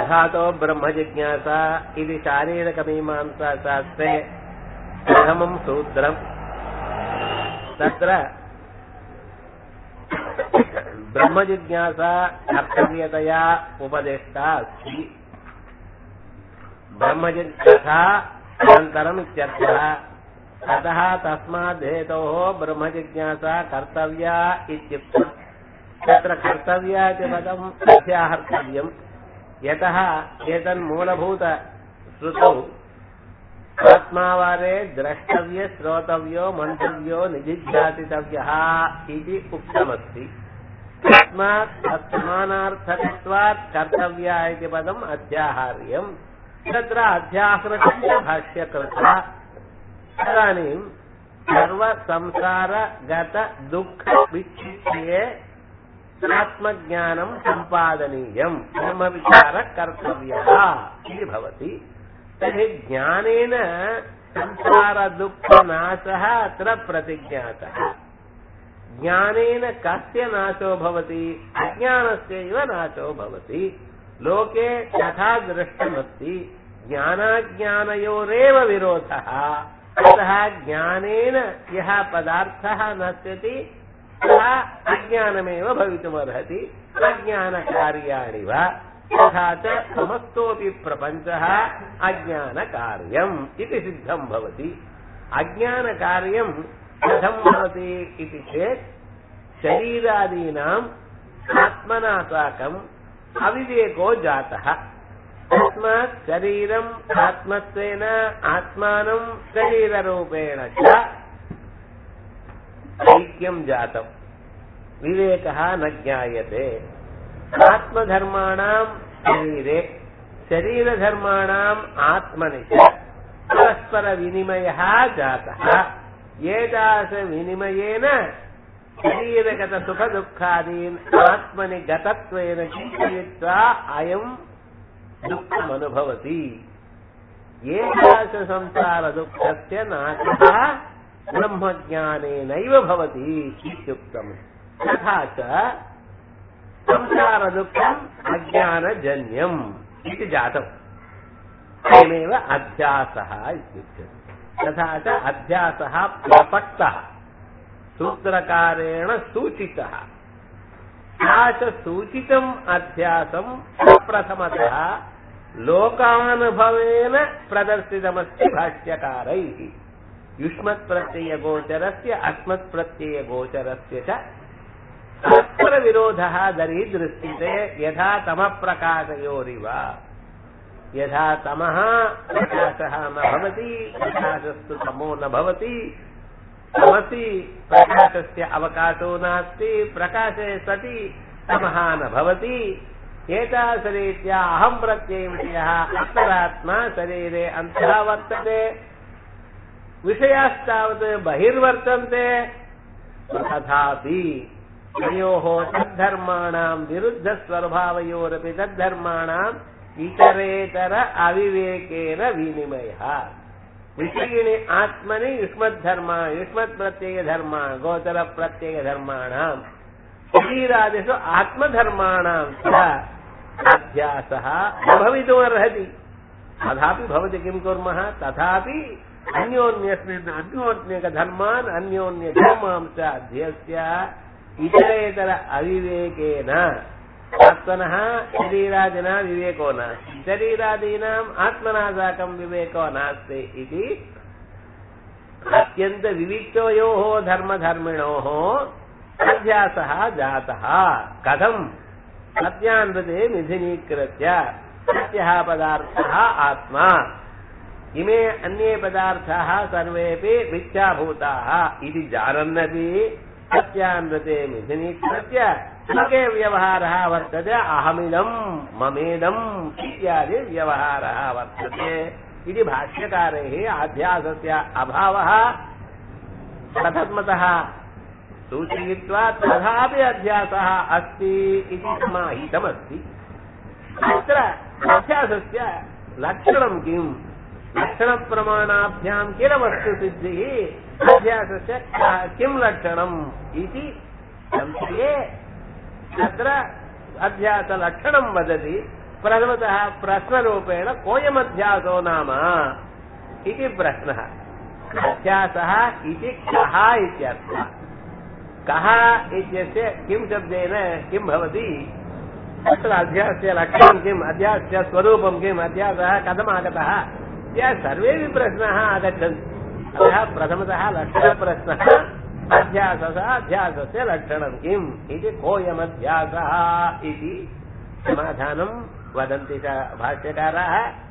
अथातो ब्रह्मजिज्ञासा इति शारीरकमीमांसाशास्त्रे प्रथमम् सूत्रम् तत्र ब्रह्मजिज्ञासा कर्तव्यतया उपदिष्टा अस्ति ब्रह्मजिज्ञासा अनन्तरम् इत्यर्थः अतः तस्मात् हेतोः ब्रह्मजिज्ञासा कर्तव्या इत्युक्तम् तत्र कर्तव्या इति पदम् अध्याहर्तव्यम् यतः एतन्मूलभूतश्रुतौ आत्मावारे द्रष्टव्य श्रोतव्यो मन्तव्यो निजिध्यासितव्यः इति उक्तमस्ति तस्मात् तत्समानार्थकत्वात् कर्तव्या इति पदम् अध्याहार्यम् तत्र अध्याहृतस्य भाष्यकृता तदानीं सर्वसंसारगतदुःखविच्छित्ये आत्मज्ञानं सम्पादनीयम् ब्रह्मविचारः कर्तव्यः इति भवति तर्हि ज्ञानेन संसारदुःखनाशः अत्र प्रतिज्ञातः ज्ञानेन कस्य नाशो भवति अज्ञानस्यैव नाशो भवति लोके तथा दृष्टमस्ति ज्ञानाज्ञानयोरेव विरोधः अतः ज्ञानेन यः पदार्थः नश्यति सः अज्ञानमेव भवितुमर्हति अज्ञानकार्याणि वा तथा च समस्तोऽपि प्रपञ्चः अज्ञानकार्यम् इति सिद्धम् भवति अज्ञानकार्यम् कथम् भवति इति चेत् शरीरादीनाम् आत्मना साकम् अविवेको जातः तस्मात् शरीरम् आत्मत्वेन आत्मानम् शरीररूपेण च ऐक्यम् जातम् विवेकः न ज्ञायते आत्मधर्माणाम् शरीरे शरीरधर्माणाम् आत्मनि च परस्परविनिमयः जातः एतादृशविनिमयेन शरीरगतसुखदुःखादीन् आत्मनि गतत्वेन चिन्तयित्वा अयम् दुःखमनुभवति एतादृशसंसारदुःखस्य नाशः ब्रह्मज्ञानेनैव भवति इत्युक्तम् तथा च संसारदुःखम् अज्ञानजन्यम् इति जातम् अयमेव अध्यासः इत्युच्यते तथा च अध्यासः प्रपक्तः सूत्रकारेण सूचितः सा च सूचितम् अध्यासम् प्रथमतः लोकानुभवेन प्रदर्शितमस्ति भाष्यकारैः युष्मत्प्रत्ययगोचरस्य अस्मत्प्रत्ययगोचरस्य च परस्परविरोधः दरीदृश्यते यथा तमप्रकाशयोरिव यथा तमः प्रकाशः न भवति प्रकाशस्तु तमो न भवति तमसि प्रकाशस्य अवकाशो नास्ति प्रकाशे सति तमः न भवति एतादृशरीत्या अहम् प्रत्ययविषयः अन्तरात्मा शरीरे अन्तः वर्तते विषयास्तावत् बहिर्वर्तन्ते तथापि तयोः तद्धर्माणाम् विरुद्धस्वभावयोरपि तद्धर्माणाम् इतरेतर अविवेकेन विनिमयः विषयिणि आत्मनि युष्मद्धर्म युष्मत्प्रत्ययधर्म गोचरप्रत्ययधर्माणाम् शरीरादिषु आत्मधर्माणाम् च अध्यासः न भवितुमर्हति तथापि भवति किम् कुर्मः तथापि अन्योन्यस्मिन् अन्योन्यकधर्मान् अन्योन्यधर्मां च अध्यस्य इतरेतर अविवेकेन आत्मनः शरीरादिना विवेको नास्ति शरीरादीनाम् आत्मना साकम् विवेको नास्ति इति अत्यन्तविविक्तयोः धर्मधर्मिणोः अध्यासः जातः कथम् सत्यान्वते निधिनीकृत्य सत्यः पदार्थः आत्मा इमे अन्ये पदार्थाः सर्वेपि मिथ्याभूताः इति जानन्नपि सत्यान्वते मिथिनीकृत्य लोके व्यवहारः वर्तते अहमिदम् ममेदम् इत्यादि व्यवहारः वर्तते इति भाष्यकारैः अध्यासस्य अभावः प्रथमतः सूचयित्वा तथापि अध्यासः अस्ति इति समाहितमस्ति अत्र अध्यासस्य लक्षणं किम् लक्षणप्रमाणाभ्याम् किल वस्तुसिद्धिः अध्यासस्य किं लक्षणम् इति संशये तत्र अध्यासलक्षणं वदति प्रथमतः प्रश्नरूपेण कोऽयमध्यासो नाम इति प्रश्नः अध्यासः इति कः इत्यर्थः कः इत्यस्य किं शब्देन किं भवति तत्र अध्यासस्य लक्षणं किम् अध्यासस्य स्वरूपं किम् अध्यासः कथम् आगतः इत्यादि सर्वेपि प्रश्नाः आगच्छन्ति अतः प्रथमतः लक्षणप्रश्नः अध्यासः अध्यासस्य लक्षणं किम् इति कोऽयमध्यासः इति समाधानं वदन्ति च भाष्यकाराः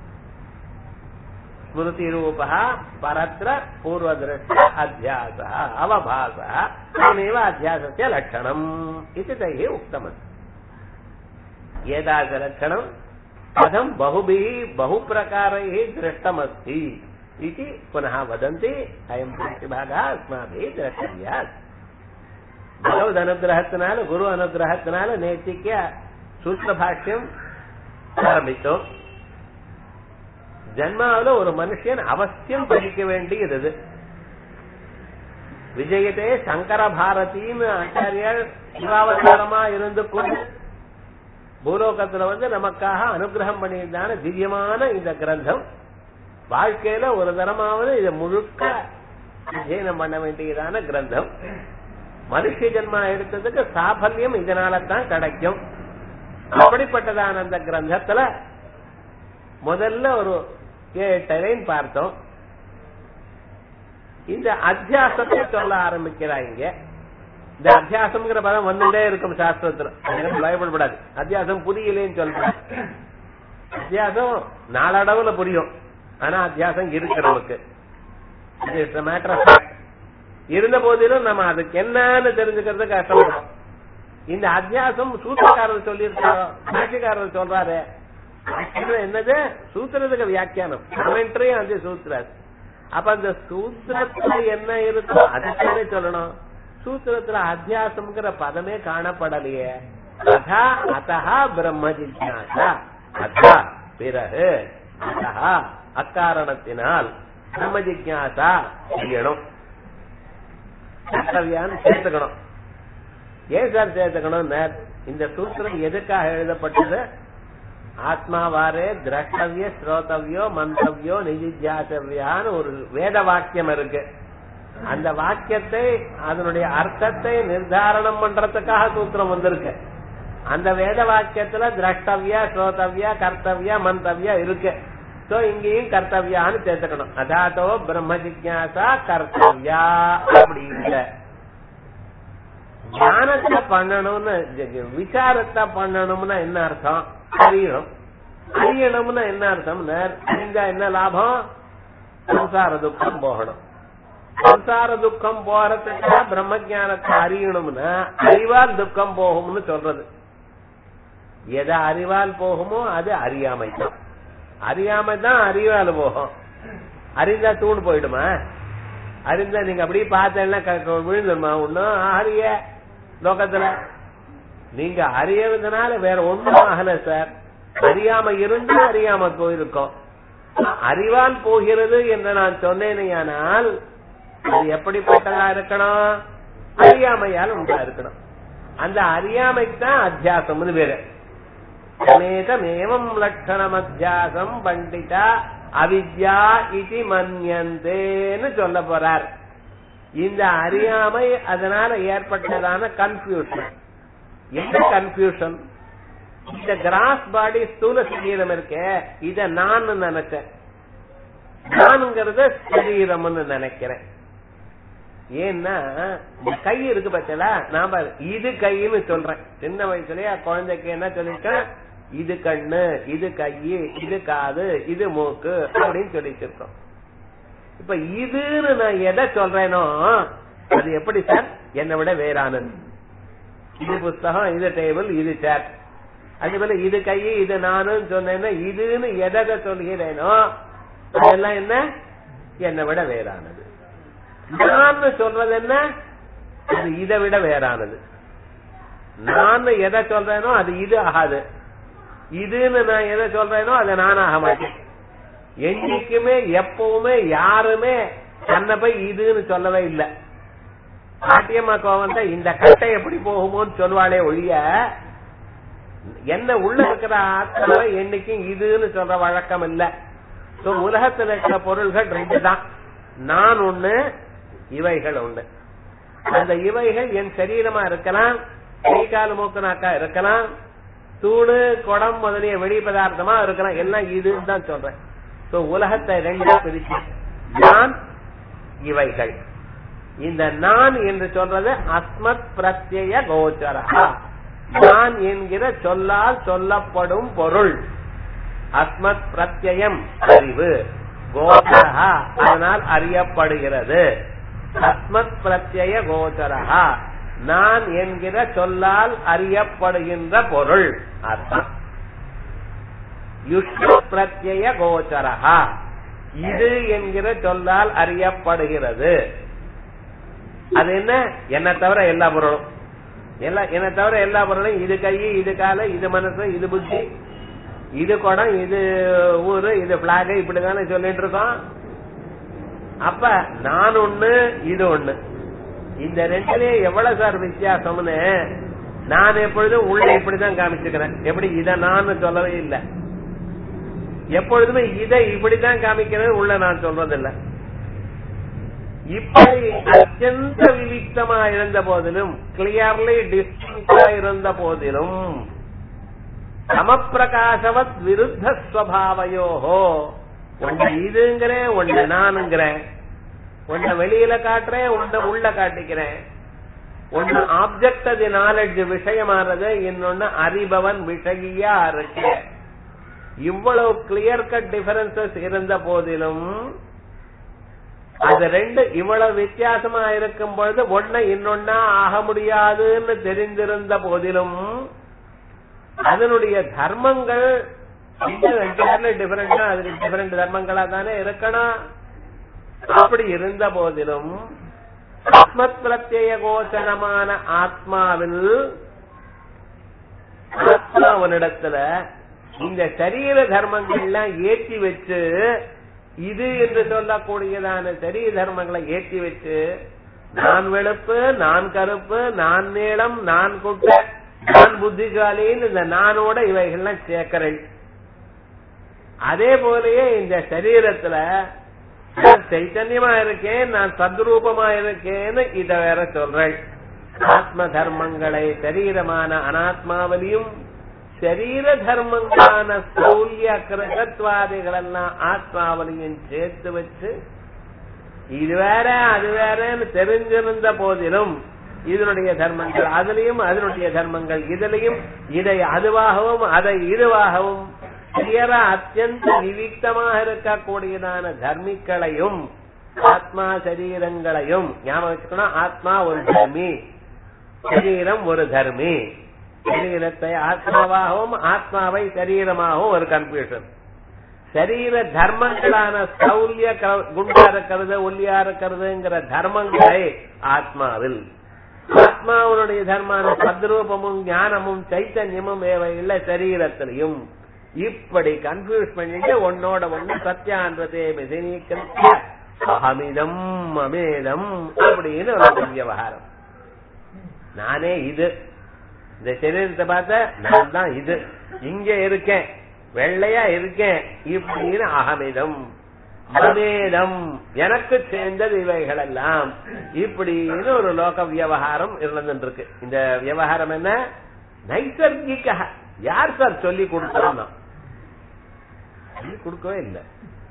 स्मृतिरूपः परत्र पूर्वदृष्ट अध्यासः अवभासः अयमेव अध्यासस्य लक्षणम् इति तैः उक्तमस्ति एतादृशलक्षणं कथं बहुभिः बहुप्रकारैः दृष्टमस्ति इति पुनः वदन्ति अयं प्रतिभागः अस्माभिः द्रष्टव्यः பகவத் குரு அனுகிரகத்தினால நேத்திக்க சூத்திர பாஷ்யம் ஆரம்பித்தோம் ஜன்மாவில ஒரு மனுஷன் அவசியம் படிக்க வேண்டியது இது விஜயத்தே சங்கர பாரதின்னு ஆச்சாரியர் சிவாவதாரமா இருந்து கொண்டு பூலோகத்துல வந்து நமக்காக அனுகிரகம் பண்ணியிருந்தான திவ்யமான இந்த கிரந்தம் வாழ்க்கையில ஒரு தரமாவது இதை முழுக்க அध्यயனம் பண்ண வேண்டியதான கிரந்தம் மனுஷ ஜென்மா எடுத்ததுக்கு சாபல்யம் இதனால தான் கிடைக்கும் அப்படிப்பட்டதான அந்த கிரந்தத்துல முதல்ல ஒரு எட்டு லைன் பார்த்தோம் இந்த அத்தியாசத்தை சொல்ல ஆரம்பிக்கிறாங்க இந்த அத்தியாசம்ங்கிற பதம் வந்துட்டே இருக்கும் சாஸ்திரத்துல எனக்கு பயப்படப்படாது அத்தியாசம் புரியலேன்னு சொல்றேன் அத்தியாசம் நாளடவுல புரியும் ஆனா அத்தியாசம் இருக்கு நமக்கு மேட்டர் இருந்த போதிலும் நம்ம அதுக்கு என்னன்னு தெரிஞ்சுக்கிறது கஷ்டப்படும் இந்த அத்தியாசம் சூத்திரக்காரர் சொல்லியிருக்காரோ பாஷிக்காரர் சொல்றாரு என்னது சூத்திரத்துக்கு வியாக்கியானம் கமெண்ட்ரியும் அந்த சூத்திராது அப்ப அந்த சூத்திரத்துல என்ன இருக்கோ அதுக்கானே சொல்லணும் சூத்திரத்துல அத்தியாசம்ங்கிற பதமே காணப்படலையே அதா அதா பிரம்ம ஜிஜாசா அதா பிறகு அதா அக்காரணத்தினால் பிரம்ம ஜிஜாசா செய்யணும் கர்த்தவியான்னு சேர்த்துக்கணும் ஏன் சார் சேர்த்துக்கணும் இந்த சூத்திரம் எதுக்காக எழுதப்பட்டது ஆத்மாவாரே திரஷ்டவிய ஸ்ரோதவியோ மந்தவியோ நிதித்தியாசவியான்னு ஒரு வேத வாக்கியம் இருக்கு அந்த வாக்கியத்தை அதனுடைய அர்த்தத்தை நிர்தாரணம் பண்றதுக்காக சூத்திரம் வந்திருக்கு அந்த வேத வாக்கியத்துல திரஷ்டவியா ஸ்ரோதவியா கர்த்தவியா மந்தவியா இருக்கு சோ இங்கேயும் கர்த்தவியான்னு சேர்த்துக்கணும் அதாத்தோ பிரம்ம ஜிக்யாசா கர்த்தவியா அப்படி இல்ல ஞானத்தை பண்ணணும்னு விசாரத்தை பண்ணணும்னா என்ன அர்த்தம் அறியணும் அறியணும்னா என்ன அர்த்தம் அறிஞ்சா என்ன லாபம் சம்சார துக்கம் போகணும் சம்சார துக்கம் போறதுக்கு பிரம்ம ஜானத்தை அறியணும்னா அறிவால் துக்கம் போகும்னு சொல்றது எதை அறிவால் போகுமோ அது அறியாமை தான் அறியாமை தான் அறிவால் போகும் அறிந்தா தூண் போயிடுமா அறிந்தா நீங்க அப்படியே பார்த்தேன்னா விழுந்துருமா ஒன்னும் அறிய லோகத்துல நீங்க அறியறதுனால வேற ஒண்ணும் ஆகல சார் அறியாம இருந்து அறியாம போயிருக்கோம் அறிவால் போகிறது என்று நான் சொன்னேனேயானால் அது எப்படிப்பட்டதா இருக்கணும் அறியாமையால் உண்டா இருக்கணும் அந்த அறியாமைக்கு தான் அத்தியாசம்னு பேரு சமேதமேவம் லட்சணம் அத்தியாசம் பண்டிதா அவித்யா இது மன்யந்தேன்னு சொல்ல போறார் இந்த அறியாமை அதனால ஏற்பட்டதான கன்ஃபியூஷன் என்ன கன்ஃபியூஷன் இந்த கிராஸ் பாடி ஸ்தூல சரீரம் இருக்கே இத நான் நினைச்சேன் நான்ங்கிறத சரீரம்னு நினைக்கிறேன் ஏன்னா இந்த கை இருக்கு பச்சலா நாம இது கைன்னு சொல்றேன் சின்ன வயசுலயே குழந்தைக்கு என்ன சொல்லிருக்கேன் இது கண்ணு இது கையு இது காது இது மூக்கு அப்படின்னு சொல்லிட்டு இருக்கோம் இப்ப இதுன்னு நான் எதை சொல்றேனோ அது எப்படி சார் என்னை விட வேறானது இது புஸ்தகம் இது டேபிள் இது சேர் அதே போல இது கை இது நானும் சொன்னேன்னா இதுன்னு எதை சொல்கிறேனோ அதெல்லாம் என்ன என்னை விட வேறானது நான் சொல்றது என்ன அது இதை விட வேறானது நான் எதை சொல்றேனோ அது இது ஆகாது இதுன்னு நான் எதை சொல்றேனோ அதை நான் ஆக மாட்டேன் என்னைக்குமே எப்பவுமே யாருமே தன்னை போய் இதுன்னு சொல்லவே இல்லை பாட்டியம்மா கோவம் இந்த கட்டை எப்படி போகுமோன்னு சொல்லுவாளே ஒழிய என்ன உள்ள இருக்கிற ஆத்மாவை என்னைக்கும் இதுன்னு சொல்ற வழக்கம் இல்ல So, உலகத்துல இருக்கிற பொருள்கள் ரெண்டு தான் நான் ஒண்ணு இவைகள் ஒண்ணு அந்த இவைகள் என் சரீரமா இருக்கலாம் கை கால் மூக்கு நாக்கா இருக்கலாம் தூணு குடம் முதலிய வெளி பதார்த்தமா இருக்கலாம் எல்லாம் இதுன்னு தான் சொல்றேன் So, உலகத்தை ரெண்டா பிரிச்சு நான் இவைகள் இந்த நான் என்று சொல்றது அஸ்மத் பிரத்யய கோச்சரா நான் என்கிற சொல்லால் சொல்லப்படும் பொருள் அஸ்மத் பிரத்யம் அறிவு கோச்சரா அதனால் அறியப்படுகிறது அஸ்மத் பிரத்யய கோச்சரா நான் என்கிற சொல்லால் அறியப்படுகின்ற பொருள் அர்த்தம் யுஷ்ண பிரத்யய கோச்சரா இது என்கிற சொல்லால் அறியப்படுகிறது அது என்ன என்ன தவிர எல்லா பொருளும் எல்லா என்ன தவிர எல்லா பொருளும் இது கை இது கால இது மனசு இது புத்தி இது குடம் இது ஊரு இது பிளாக் இப்படிதானே சொல்லிட்டு இருக்கோம் அப்ப நான் ஒண்ணு இது ஒண்ணு இந்த ரெண்டுலயே எவ்வளவு சார் வித்தியாசம்னு நான் எப்பொழுதும் உள்ள இப்படிதான் காமிச்சுக்கிறேன் எப்படி இத நான் சொல்லவே இல்லை எப்பொழுதுமே இதை இப்படிதான் காமிக்கிறது உள்ள நான் சொல்றதில்லை இப்படி அத்தியந்த விவிக்தமா இருந்த போதிலும் கிளியர்லி டிஸ்டிங்டா இருந்த போதிலும் சமப்பிரகாசவத் விருத்த ஸ்வபாவையோஹோ ஒன்ன இதுங்கிறேன் ஒன்ன நானுங்கிறேன் ஒன்ன வெளியில காட்டுறேன் ஒன்ன உள்ள காட்டிக்கிறேன் ஒன்னு ஆப்ஜெக்ட் அது நாலெட்ஜ் விஷயமானது இன்னொன்னு அறிபவன் விஷகியா இருக்கு இவ்வளவு கிளியர் கட் டிஃபரன்சஸ் இருந்த போதிலும் அது ரெண்டு இவ்வளவு வித்தியாசமா இருக்கும் பொழுது ஒன்ன இன்னொன்னா ஆக முடியாதுன்னு தெரிந்திருந்த போதிலும் அதனுடைய தர்மங்கள் டிஃபரெண்டா அது டிஃபரெண்ட் தர்மங்களா தானே இருக்கணும் அப்படி இருந்த போதிலும் ஆத்மத் பிரத்யய கோச்சரமான ஆத்மாவில் ஆத்மாவனிடத்துல இந்த சரீர தர்மங்கள்லாம் ஏற்றி வச்சு இது என்று சொல்லக்கூடியதான சரீர தர்மங்களை ஏற்றி வச்சு நான் வெளுப்பு நான் கருப்பு நான் நீளம் நான் குட்டை நான் புத்திசாலின்னு இந்த நானோட இவைகள்லாம் சேர்க்கிறேன் அதே போலயே இந்த சரீரத்துல நான் சைத்தன்யமா இருக்கேன் நான் சத்ரூபமா இருக்கேன்னு இத வேற சொல்றேன் ஆத்ம தர்மங்களை சரீரமான அனாத்மாவிலையும் சரீர தர்மங்களான சௌல்ய கிரகத்வாதிகள் எல்லாம் ஆத்மாவிலையும் சேர்த்து வச்சு இது வேற அது வேறன்னு தெரிஞ்சிருந்த போதிலும் இதனுடைய தர்மங்கள் அதுலயும் அதனுடைய தர்மங்கள் இதுலயும் இதை அதுவாகவும் அதை இதுவாகவும் கிளியரா அத்தியந்த விவிக்தமாக இருக்கக்கூடியதான தர்மிக்களையும் ஆத்மா சரீரங்களையும் ஞாபகம் வச்சுக்கணும் ஆத்மா ஒரு தர்மி சரீரம் ஒரு தர்மி சரீரத்தை ஆத்மாவாகவும் ஆத்மாவை சரீரமாகவும் ஒரு கன்ஃபியூஷன் சரீர தர்மங்களான சௌல்ய குண்டா இருக்கிறது ஒல்லியா இருக்கிறதுங்கிற தர்மங்களை ஆத்மாவில் ஆத்மாவனுடைய தர்மான சத்ரூபமும் ஞானமும் சைத்தன்யமும் இல்ல சரீரத்திலையும் இப்படி கன்ஃபியூஸ் பண்ணிட்டு உன்னோட ஒண்ணு சத்தியான்றதே மிதினீக்கிற அகமிதம் அமேதம் அப்படின்னு ஒரு விவகாரம் நானே இது இந்த சரீரத்தை பார்த்த நான் தான் இது இங்க இருக்கேன் வெள்ளையா இருக்கேன் இப்படின்னு அகமிதம் அமேதம் எனக்கு சேர்ந்தது இவைகள் எல்லாம் இப்படின்னு ஒரு லோக விவகாரம் இருந்துட்டு இருக்கு இந்த விவகாரம் என்ன நைசர்கிக யார் சார் சொல்லி கொடுத்தோம் சொல்லி கொடுக்கவே இல்லை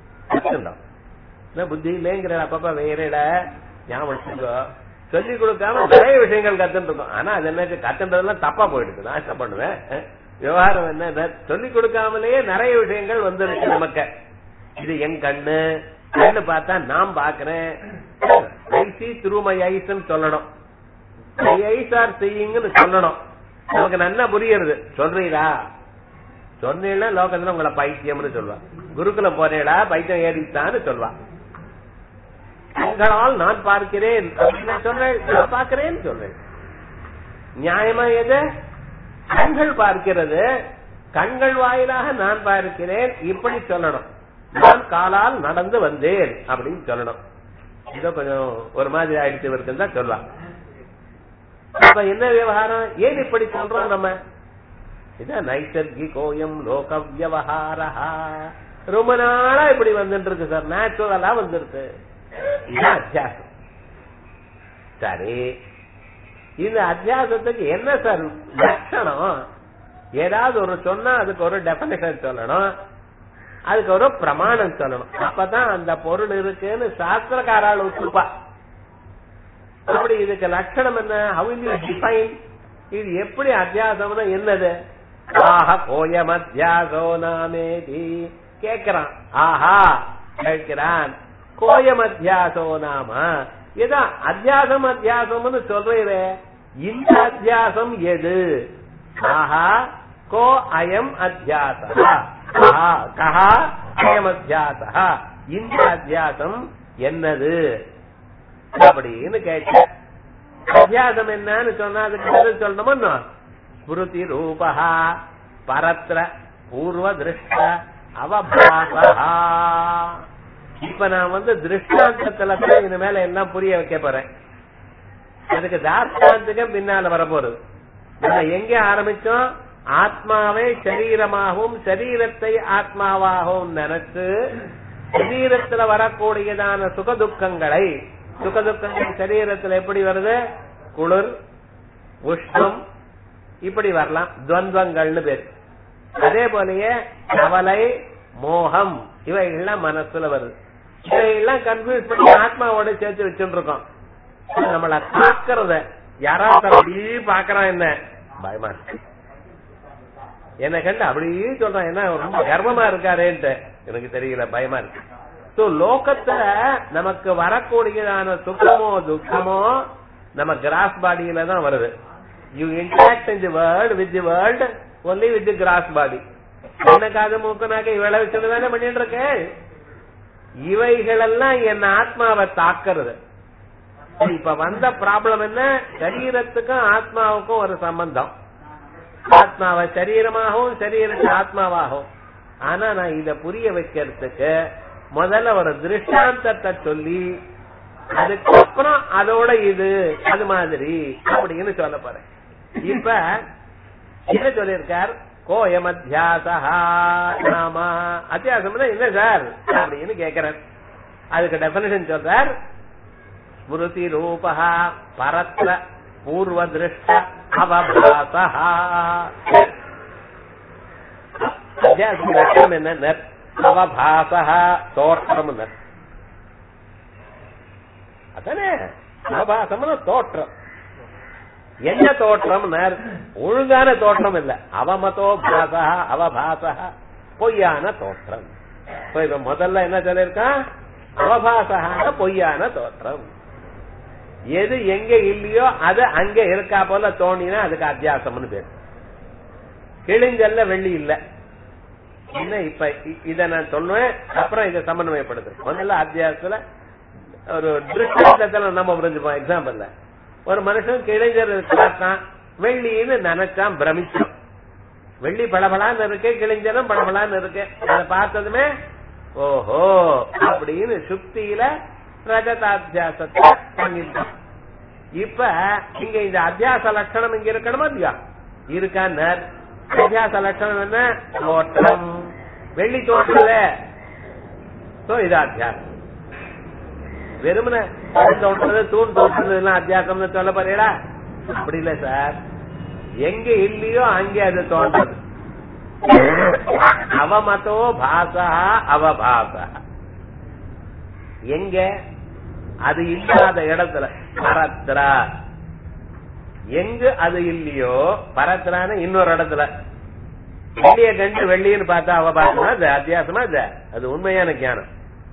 புத்தி இல்லைங்கிற அப்பப்ப வேறட ஞாபகம் சொல்லி கொடுக்காம நிறைய விஷயங்கள் கத்துட்டு இருக்கோம் ஆனா அது என்ன கத்துன்றதெல்லாம் தப்பா போயிடுது நான் என்ன பண்ணுவேன் விவகாரம் என்ன சொல்லி கொடுக்காமலேயே நிறைய விஷயங்கள் வந்துருக்கு நமக்கு இது என் கண்ணு கண்ணு பார்த்தா நான் பாக்குறேன் ஐசி திருமை ஐஸ்ன்னு சொல்லணும் ஐஸ் ஆர் செய்யுங்கன்னு சொல்லணும் நமக்கு நல்லா புரியுறது சொல்றீங்களா சொன்னீங்கன்னா லோகத்துல உங்களை பைத்தியம்னு சொல்லுவா குருக்குல போறேடா பைத்தியம் ஏறித்தான்னு சொல்வா கண்களால் நான் பார்க்கிறேன் அப்படின்னு சொல்றேன் நான் பார்க்கிறேன்னு சொல்றேன் நியாயமா எது கண்கள் பார்க்கிறது கண்கள் வாயிலாக நான் பார்க்கிறேன் இப்படி சொல்லணும் நான் காலால் நடந்து வந்தேன் அப்படின்னு சொல்லணும் இதோ கொஞ்சம் ஒரு மாதிரி ஆயிடுச்சு இருக்குன்னு தான் சொல்லலாம் அப்ப என்ன விவகாரம் ஏன் இப்படி சொல்றோம் நம்ம இதான் நைசர்கிகோயம் லோக வியவஹாரா ரொம்ப நாளா இப்படி வந்துட்டு இருக்கு சார் நேச்சுரலா வந்துருக்கு இதுதான் அத்தியாசம் சரி இந்த அத்தியாசத்துக்கு என்ன சார் லட்சணம் ஏதாவது ஒரு சொன்னா அதுக்கு ஒரு டெபனிஷன் சொல்லணும் அதுக்கு ஒரு பிரமாணம் சொல்லணும் அப்பதான் அந்த பொருள் இருக்குன்னு சாஸ்திரக்காரால் ஒத்துப்பா அப்படி இதுக்கு லட்சணம் என்ன ஹவு யூ டிஃபைன் இது எப்படி அத்தியாசம்னா என்னது ஆஹா கோயம் அத்தியாசோ நாமேதி கேக்குறான் ஆஹா கேட்கிறான் கோயம் அத்தியாசோ நாம ஏதா அத்தியாசம் அத்தியாசம்னு சொல்றீரே இந்த அத்தியாசம் எது ஆஹா கோ அயம் அத்தியாச கஹா அயம் அத்தியாச இந்த அத்தியாசம் என்னது அப்படின்னு கேட்ட அத்தியாசம் என்னன்னு சொன்னா அதுக்கு பதில் சொல்லணுமோ ஸ்மிருதி ரூபா பரத்ர பூர்வ திருஷ்ட அவபாசா இப்ப நான் வந்து திருஷ்டாந்தத்துல தான் இந்த மேல எல்லாம் புரிய வைக்க போறேன் அதுக்கு தார்ஷ்டாந்திகம் பின்னால வரப்போறது நம்ம எங்க ஆரம்பிச்சோம் ஆத்மாவை சரீரமாகவும் சரீரத்தை ஆத்மாவாகவும் நினைச்சு சரீரத்துல வரக்கூடியதான சுகதுக்கங்களை சுகதுக்கங்கள் சரீரத்துல எப்படி வருது குளிர் உஷ்ணம் இப்படி வரலாம் துவந்தங்கள்னு பேர் அதே போலயே கவலை மோகம் இவைகள்லாம் மனசுல வருது இவைகள்லாம் கன்ஃபியூஸ் பண்ணி ஆத்மாவோட சேர்த்து வச்சுட்டு இருக்கோம் நம்மள தாக்குறத யாராவது அப்படியே பாக்குறான் என்ன பயமா இருக்கு என்ன கண்டு அப்படியே சொல்றான் என்ன ரொம்ப கர்வமா இருக்காரேன்ட்டு எனக்கு தெரியல பயமா இருக்கு சோ லோகத்துல நமக்கு வரக்கூடியதான சுகமோ துக்கமோ நம்ம கிராஸ் பாடியில தான் வருது you intact in the world with the world only with the gross body என்னக்காக மூக்கனாக இவளை வச்சுட்டு தானே பண்ணிட்டு இருக்கேன் இவைகளெல்லாம் என் ஆத்மாவை தாக்குறது இப்ப வந்த ப்ராப்ளம் என்ன சரீரத்துக்கும் ஆத்மாவுக்கும் ஒரு சம்பந்தம் ஆத்மாவை சரீரமாகவும் சரீரத்தை ஆத்மாவாகவும் ஆனா நான் இத புரிய வைக்கிறதுக்கு முதல்ல ஒரு திருஷ்டாந்தத்தை சொல்லி அதுக்கப்புறம் அதோட இது அது மாதிரி அப்படின்னு சொல்ல போறேன் இப்ப என்ன சொல்லியிருக்கார் கோயம் அத்தியாசா நாமா அத்தியாசம்னா என்ன சார் அப்படின்னு கேக்குறார் அதுக்கு டெபனிஷன் சொல்றார் ஸ்மிருதி ரூபா பரத்ர பூர்வ திருஷ்ட அவபாசா அத்தியாசம் லட்சம் என்ன அவபாசா தோற்றம் அதானே அவபாசம்னா தோற்றம் என்ன தோற்றம் ஒழுங்கான தோற்றம் இல்ல அவமதோ பாசா அவபாசா பொய்யான தோற்றம் இப்ப முதல்ல என்ன சொல்லிருக்கான் அவபாசகான பொய்யான தோற்றம் எது எங்க இல்லையோ அது அங்க இருக்கா போல தோணினா அதுக்கு அத்தியாசம்னு பேர் கிழிஞ்சல்ல வெள்ளி இல்ல என்ன இப்ப இத நான் சொல்லுவேன் அப்புறம் இதை சமன்வயப்படுது முதல்ல அத்தியாசத்துல ஒரு திருஷ்டாந்தத்துல நம்ம புரிஞ்சுப்போம் எக்ஸாம்பிள்ல ஒரு மனுஷன் கிழிஞ்சர் பார்த்தான் வெள்ளின்னு நினைச்சான் பிரமிச்சான் வெள்ளி பளபளான்னு இருக்கு கிழிஞ்சரும் பளபளான்னு இருக்கு அதை பார்த்ததுமே ஓஹோ அப்படின்னு சுக்தியில ரஜதாத்தியாசத்தை பண்ணிட்டான் இப்ப இங்க இந்த அத்தியாச லட்சணம் இங்க இருக்கணுமா இல்லையா இருக்கான்னு அத்தியாச லட்சணம் என்ன தோற்றம் வெள்ளி தோற்றல சோ இது அத்தியாசம் வெறுமன தோன்றது தூண் தோன்றது எல்லாம் அத்தியாசம்னு சொல்ல போறீங்களா அப்படி இல்ல சார் எங்க இல்லையோ அங்கே அது தோன்றது அவமதோ பாசா அவபாசா எங்க அது இல்லாத இடத்துல பரத்ரா எங்கு அது இல்லையோ பரத்ரான இன்னொரு இடத்துல வெள்ளிய கண்டு வெள்ளின்னு பார்த்தா அவபாசமா அது அத்தியாசமா அது அது உண்மையான ஞானம்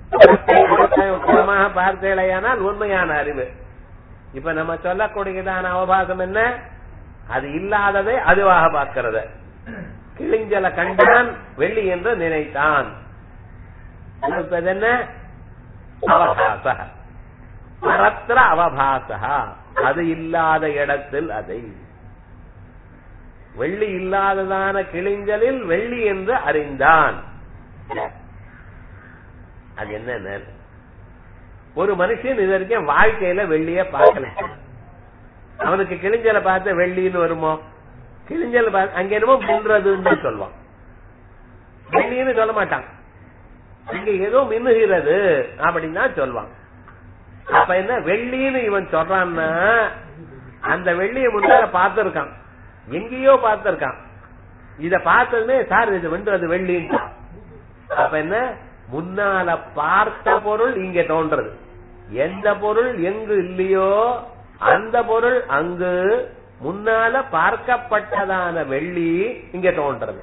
பார்த்தேலையானால் உண்மையான அறிவு இப்ப நம்ம சொல்லக்கூடியதான அவபாசம் என்ன அது இல்லாததை அதுவாக பார்க்கிறது கிழிஞ்சல கண்டான் வெள்ளி என்று நினைத்தான் இப்ப இது என்ன அவபாச பரத்திர அவபாச அது இல்லாத இடத்தில் அதை வெள்ளி இல்லாததான கிழிஞ்சலில் வெள்ளி என்று அறிந்தான் அது என்ன ஒரு மனுஷன் இது வரைக்கும் வாழ்க்கையில வெள்ளிய பார்க்கல அவனுக்கு கிழிஞ்சல பார்த்த வெள்ளின்னு வருமோ கிழிஞ்சல் பா- அங்க என்னமோ மின்றதுன்னு சொல்லுவான் வெள்ளின்னு சொல்ல மாட்டான் இங்க ஏதோ மின்னுகிறது அப்படின்னு தான் சொல்லுவான் அப்ப என்ன வெள்ளின்னு இவன் சொல்றான்னா அந்த வெள்ளிய முன்னால பார்த்திருக்கான் எங்கேயோ பார்த்திருக்கான் இத பார்த்ததுமே சார் இது வந்து அது வெள்ளின்னு அப்ப என்ன முன்னால பார்த்த பொருள் இங்க தோன்றது எந்த பொருள் எங்கு இல்லையோ அந்த பொருள் அங்கு முன்னால பார்க்கப்பட்டதான வெள்ளி இங்க தோன்றது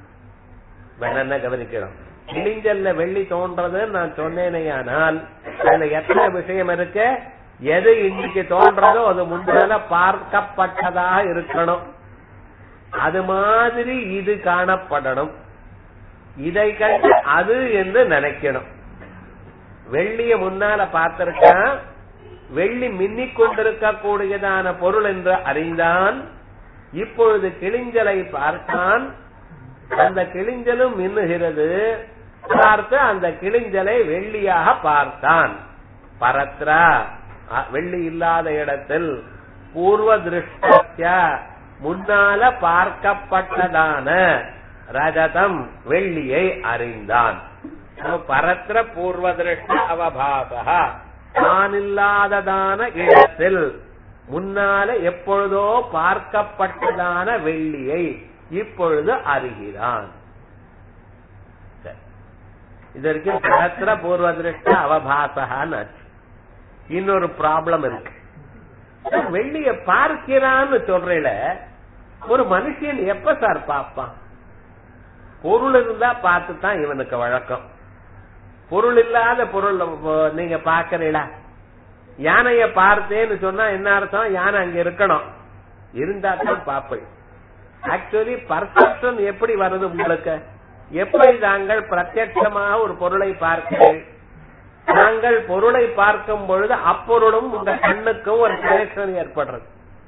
வேணா கவனிக்கணும் கிழிஞ்சல்ல வெள்ளி தோன்றதுன்னு நான் சொன்னேனேயானால் அதுல எத்தனை விஷயம் இருக்கு எது இன்னைக்கு தோன்றதோ அது முன்னால பார்க்கப்பட்டதாக இருக்கணும் அது மாதிரி இது காணப்படணும் இதை கண்டு அது என்று நினைக்கணும் வெள்ளிய முன்னால பார்த்திருக்கான் வெள்ளி மின்னிக் கொண்டிருக்க கூடியதான பொருள் என்று அறிந்தான் இப்பொழுது கிழிஞ்சலை பார்த்தான் அந்த கிழிஞ்சலும் மின்னுகிறது பார்த்து அந்த கிழிஞ்சலை வெள்ளியாக பார்த்தான் பரத்ரா அ- வெள்ளி இல்லாத இடத்தில் பூர்வ திருஷ்டிய முன்னால பார்க்கப்பட்டதான ரஜதம் வெள்ளியை அறிந்தான் பரத்ர பூர்வ திருஷ்ட அவபாசா நான் இல்லாததான இடத்தில் முன்னால எப்பொழுதோ பார்க்கப்பட்டதான வெள்ளியை இப்பொழுது அறிகிறான் சரி. இதற்கு சகத்திர பூர்வ திருஷ்ட அவபாசகான்னு ஆச்சு. இன்னொரு ப்ராப்ளம் இருக்கு வெள்ளிய பார்க்கிறான்னு சொல்றேல ஒரு மனுஷன் எப்ப சார் பார்ப்பான் பொருள் இருந்தா பார்த்து தான் இவனுக்கு வழக்கம் பொருள் இல்லாத பொருள் அஹ், நீங்க பாக்குறீங்களா யானைய பார்த்தேன்னு சொன்னா என்ன அர்த்தம் யானை அங்க இருக்கணும் இருந்தா தான் பாப்பேன் ஆக்சுவலி பர்செப்ஷன் எப்படி வருது உங்களுக்கு எப்படி தாங்கள் பிரத்யட்சமாக ஒரு பொருளை பார்க்கிறீர்கள் நாங்கள் பொருளை பார்க்கும் பொழுது அப்பொருளும் உங்க கண்ணுக்கும் ஒரு கனெக்ஷன் ஏற்படுறது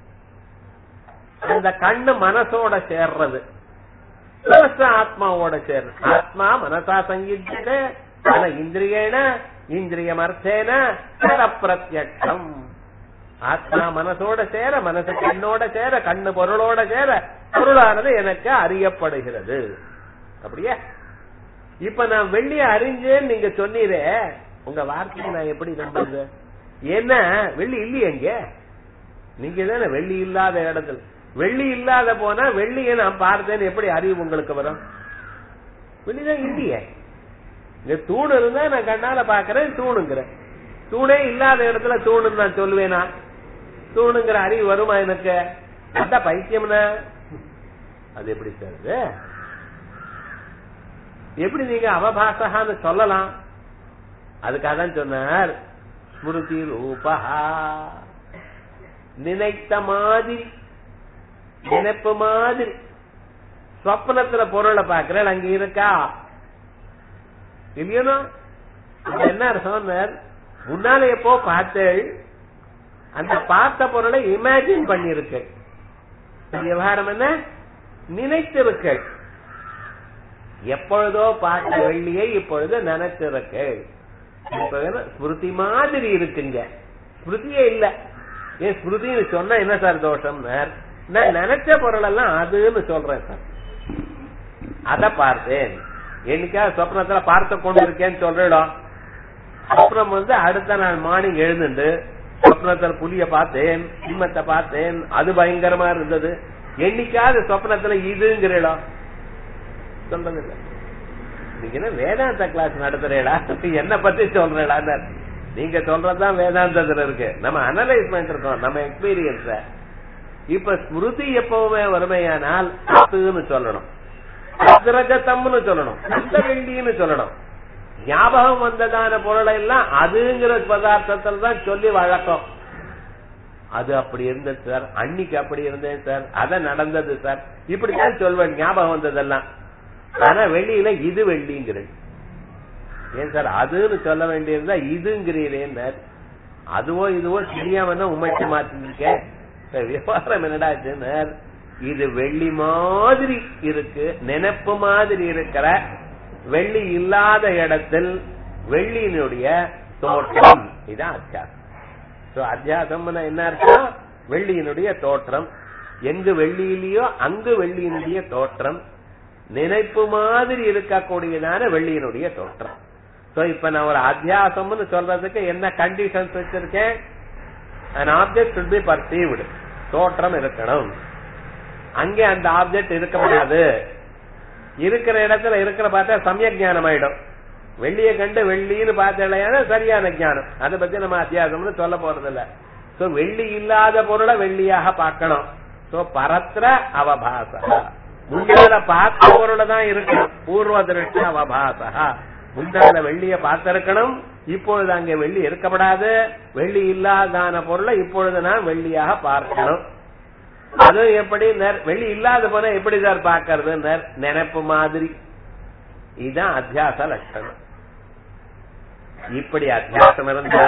அந்த கண்ணு மனசோட சேர்றது மனசு ஆத்மாவோட சேர்றது ஆத்மா மனசா சங்கீத மன இந்திரியேன இந்திரியம் அர்த்தேன பிரத்யட்சம் ஆத்மா மனசோட சேர மனசு கண்ணோட சேர கண்ணு பொருளோட சேர பொருளானது எனக்கு அறியப்படுகிறது அப்படியே இப்ப நான் வெள்ளிய அறிஞ்சேன்னு நீங்க சொன்னீரே உங்க வார்த்தையை நான் எப்படி நம்புறது ஏன்னா வெள்ளி இல்லையே இங்க நீங்க தானே வெள்ளி இல்லாத இடத்துல வெள்ளி இல்லாத போனா வெள்ளியை நான் பார்த்தேன்னு எப்படி அறிவு உங்களுக்கு வரும் வெள்ளிதான் இல்லையே இங்க தூண் இருந்தா நான் கண்ணால பாக்குறேன் தூணுங்கிறேன் தூணே இல்லாத இடத்துல தூணுன்னு நான் சொல்லுவேனா தூணுங்கிற அறிவு வருமா எனக்கு அந்த பைத்தியம்னா அது எப்படி சார் இது? எப்படி நீங்க அவபாசகான்னு சொல்லலாம் அதுக்காக தான் சொன்னார் ஸ்மிருதி ரூபஹா நினைத்த மாதிரி நினைப்பு மாதிரி சொப்னத்துல பொருளை பாக்குறேன் அங்க இருக்கா இல்லையோ என்ன அர்த்தம் முன்னால எப்போ பார்த்தேள் அந்த பார்த்த பொருளை இமேஜின் பண்ணிருக்க விவகாரம் என்ன நினைத்திருக்கள் எப்பொழுதோ பார்த்த வெள்ளியை இப்பொழுது நினைச்சிருக்க இப்ப என்ன ஸ்மிருதி மாதிரி இருக்குங்க ஸ்மிருதியே இல்ல ஏன் ஸ்மிருதின்னு சொன்னா என்ன சார் தோஷம் நான் நினைச்ச பொருள் எல்லாம் அதுன்னு சொல்றேன் சார் அத பார்த்தேன் என்னைக்காவது சொப்னத்துல பார்த்து கொண்டு இருக்கேன்னு சொல்லிடும் சொப்னம் வந்து அடுத்த நாள் மார்னிங் எழுந்துட்டு சொப்னத்துல புலிய பார்த்தேன் சிம்மத்தை பார்த்தேன் அது பயங்கரமா இருந்தது என்னைக்காவது சொப்னத்துல இதுங்கிற இடம் சொல்றது இல்ல நீங்க என்ன வேதாந்த கிளாஸ் நடத்துறீங்களா என்ன பத்தி சொல்றீங்களா நீங்க சொல்றதுதான் வேதாந்தத்துல இருக்கு நம்ம அனலைஸ் பண்ணிட்டு இருக்கோம் நம்ம எக்ஸ்பீரியன்ஸ இப்ப ஸ்மிருதி எப்பவுமே வறுமையானால் அதுன்னு சொல்லணும் அக்ரஜத்தம்னு சொல்லணும் அந்த வெள்ளின்னு சொல்லணும் ஞாபகம் வந்ததான பொருளை எல்லாம் அதுங்கிற பதார்த்தத்தில் தான் சொல்லி வழக்கம் அது அப்படி இருந்தது சார் அன்னைக்கு அப்படி இருந்தேன் சார் அத நடந்தது சார் இப்படித்தான் சொல்வேன் ஞாபகம் வந்ததெல்லாம் ஆனா வெள்ளியில இது வெள்ளிங்கிறது ஏன் சார் அதுன்னு சொல்ல வேண்டியிருந்தா இதுங்கிறீரேன் அதுவோ இதுவோ தெரியாம உமைக்கு மாத்திருக்கேன் விவகாரம் என்னடா இது வெள்ளி மாதிரி இருக்கு நினைப்பு மாதிரி இருக்கிற வெள்ளி இல்லாத இடத்தில் வெள்ளியினுடைய தோற்றம் இதான் அத்தியாசம் சோ அத்தியாசம் என்ன அர்த்தம் வெள்ளியினுடைய தோற்றம் எங்கு வெள்ளியிலேயோ அங்கு வெள்ளியினுடைய தோற்றம் நினைப்பு மாதிரி இருக்கக்கூடியதான வெள்ளியினுடைய தோற்றம் சோ இப்ப நான் ஒரு அத்தியாசம்னு சொல்றதுக்கு என்ன கண்டிஷன்ஸ் வச்சிருக்கேன் an object should be perceived தோற்றம் இருக்கணும் அங்கே அந்த ஆப்ஜெக்ட் இருக்கக்கூடாது இருக்கிற இடத்துல இருக்கிற பார்த்தா சமய ஞானம் ஆயிடும் வெள்ளியை கண்டு வெள்ளின்னு பார்த்தா சரியான ஞானம் அதை பத்தி நம்ம அத்தியாசம்னு சொல்ல போறது இல்ல சோ வெள்ளி இல்லாத பொருளை வெள்ளியாக பார்க்கணும் சோ பரத்திர அவபாச முன்னால பார்த்த பொருளை தான் இருக்கணும் பூர்வ திருஷ்ட அவபாசா முன்னால வெள்ளிய பார்த்திருக்கணும் இப்பொழுது அங்கே வெள்ளி இருக்கப்படாது வெள்ளி இல்லாதான பொருளை இப்பொழுது நான் வெள்ளியாக பார்க்கணும் அது எப்படி நெர்- வெள்ளி இல்லாத போன எப்படி சார் பாக்குறது நெர்- நினைப்பு மாதிரி இதுதான் அத்தியாச லட்சணம் இப்படி அத்தியாசம் இருந்தா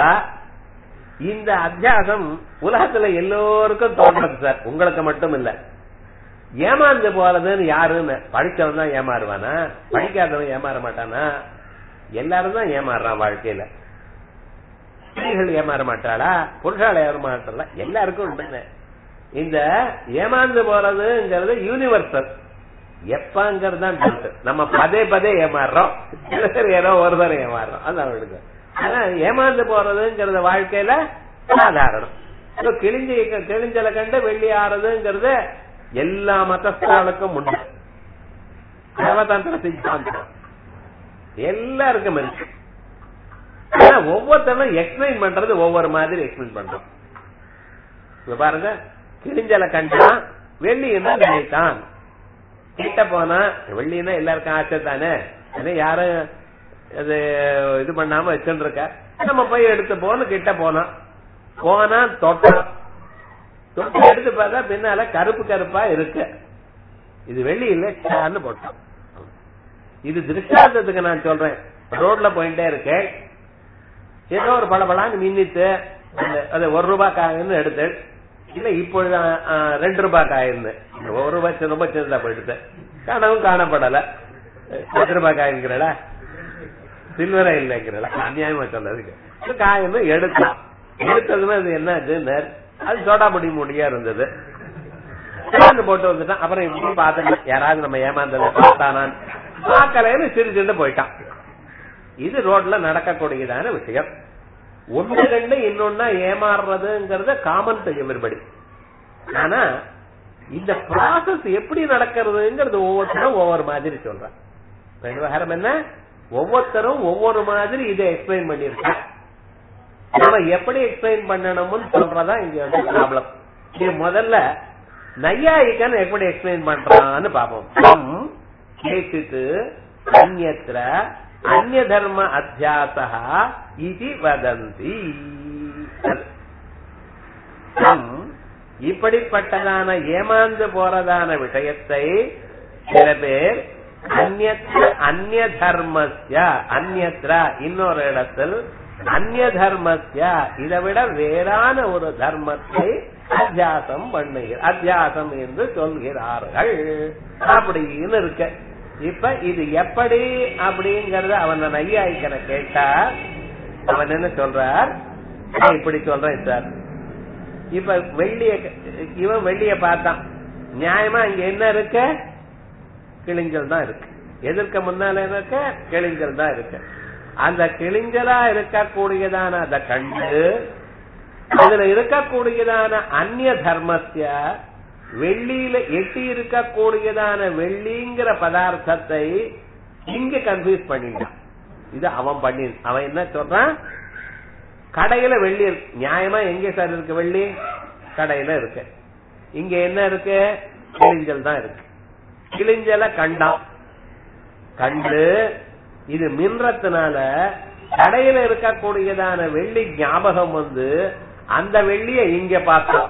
இந்த அத்தியாசம் உலகத்துல எல்லோருக்கும் தோன்றது சார் உங்களுக்கு மட்டும் இல்ல ஏமாந்து போறதுன்னு யாருன்னு படிச்சவன் தான் ஏமாறுவானா படிக்காதவன் ஏமாற மாட்டானா எல்லாரும் தான் ஏமாறுறான் வாழ்க்கையில ஸ்திரீகள் ஏமாற மாட்டாளா புருஷால ஏற மாட்டாளா எல்லாருக்கும் உண்டுங்க இந்த ஏமாந்து போறதுங்கிறது யூனிவர்சல் எப்பங்கிறது தான் doubt. நம்ம பதே பதே ஏமாறுறோம் சில பேர் ஏதோ ஒரு தரம் ஏமாறுறோம் அதான் விடுங்க ஆனா ஏமாந்து போறதுங்கிறது வாழ்க்கையில சாதாரணம் இப்ப கிழிஞ்சி கிழிஞ்சலை கண்டு வெள்ளி ஆறுதுங்கிறது எல்லா மதஸ்தானுக்கும் உண்டு தேவதந்திர சித்தாந்தம் எல்லாருக்கும் இருக்கு ஆனா ஒவ்வொருத்தரும் எக்ஸ்பிளைன் பண்றது ஒவ்வொரு மாதிரி எக்ஸ்பிளைன் பண்றோம் இப்ப பாருங்க கிழிஞ்சலை கண்டா வெள்ளி என்ன நினைத்தான் கிட்ட போனா வெள்ளின்னா எல்லாருக்கும் ஆசை தானே ஏன்னா யாரும் அது இது பண்ணாம வச்சுட்டு இருக்க நம்ம போய் எடுத்து போன கிட்ட போனோம் போனா தொட்டான் தொட்டு எடுத்து பார்த்தா பின்னால கருப்பு கருப்பா இருக்கு இது வெள்ளி இல்ல சான்னு போட்டான் இது திருஷ்டாந்தத்துக்கு நான் சொல்றேன் ரோட்ல போயிட்டே இருக்கேன் ஏதோ ஒரு பளபளான்னு மின்னித்து அந்த- அது ஒரு ரூபாய் காயின்னு எடுத்து இல்ல இப்பொழுது ஆ, ரெண்டு ரூபாய் காயின்னு ஒரு ரூபாய் சின்ன- ரொம்ப சின்னதா போயிடுது காணவும் காணப்படல பத்து ரூபாய் காயின்கிறடா சில்வரா இல்லைங்கிறடா அநியாயமா சொன்னதுக்கு காயின்னு எடுத்தான் எடுத்ததுமே அது என்ன ஆச்சுன்னு அது சோடா பொடி முடியா இருந்தது சேர்ந்து போட்டு வந்துட்டான் அப்புறம் இப்படி பார்த்தேன் யாராவது நம்ம ஏமாந்ததை பார்த்தானான் பார்க்கலன்னு சிரிச்சுட்டு போயிட்டான் இது ரோட்ல நடக்கக்கூடியதான விஷயம் ஒண்ணு ரெண்டு இன்னொன்னா ஏமாறுறதுங்கிறத காமன் டு எவரிபடி ஆனா இந்த ப்ராசஸ் எப்படி நடக்கிறதுங்கிறது ஒவ்வொருத்தரும் ஒவ்வொரு மாதிரி சொல்றான் விவகாரம் என்ன ஒவ்வொருத்தரும் ஒவ்வொரு மாதிரி இதை எக்ஸ்பிளைன் பண்ணிருக்காங்க நம்ம எப்படி எக்ஸ்பிளைன் பண்ணணும்னு சொல்றதா இங்க வந்து ப்ராப்ளம் இது முதல்ல நையாயிகன் எப்படி எக்ஸ்பிளைன் பண்றான்னு பாப்போம் தம் கேச்சித் அந்யத்ர அந்நிய தர்ம அத்தியாசா இது வதந்தி தம் இப்படிப்பட்டதான ஏமாந்து போறதான விஷயத்தை சில பேர் அந்நியத்ர அந்நிய தர்மஸ்ய அந்நியத்ர இன்னொரு இடத்தில் அந்நிய தர்மஸ்ய இதை விட வேறான ஒரு தர்மத்தை அத்தியாசம் பண்ணுகிற அத்தியாசம் என்று சொல்கிறார்கள் அப்படின்னு இருக்க இப்ப இது எப்படி அப்படிங்கறத அவன் நையாய்க்கனை கேட்டா அவன் என்ன சொல்றார் நான் இப்படி சொல்றேன் சார் இப்ப வெள்ளிய இவன் வெள்ளிய பார்த்தான் நியாயமா இங்க என்ன இருக்க கிளிஞ்சல் தான் இருக்கு எதிர்க்க முன்னால இருக்க கிளிஞ்சல் தான் இருக்கு அந்த கிளிஞ்சலா இருக்கக்கூடியதான அந்த கண்டு அதுல இருக்கக்கூடியதான அந்நிய தர்மத்திய வெள்ளியில எட்டி இருக்கக்கூடியதான வெள்ளிங்கிற பதார்த்தத்தை இங்க கன்ஃபியூஸ் பண்ணிட்டான் இது அவன் பண்ணி அவன் என்ன சொல்றான் கடையில வெள்ளி இருக்கு நியாயமா எங்க சார் இருக்கு வெள்ளி கடையில இருக்கு இங்க என்ன இருக்கு கிளிஞ்சல் தான் இருக்கு கிளிஞ்சல கண்டான் கண்டு இது மின்றதுனால கடையில இருக்கக்கூடியதான வெள்ளி ஞாபகம் வந்து அந்த வெள்ளிய இங்க பார்த்தோம்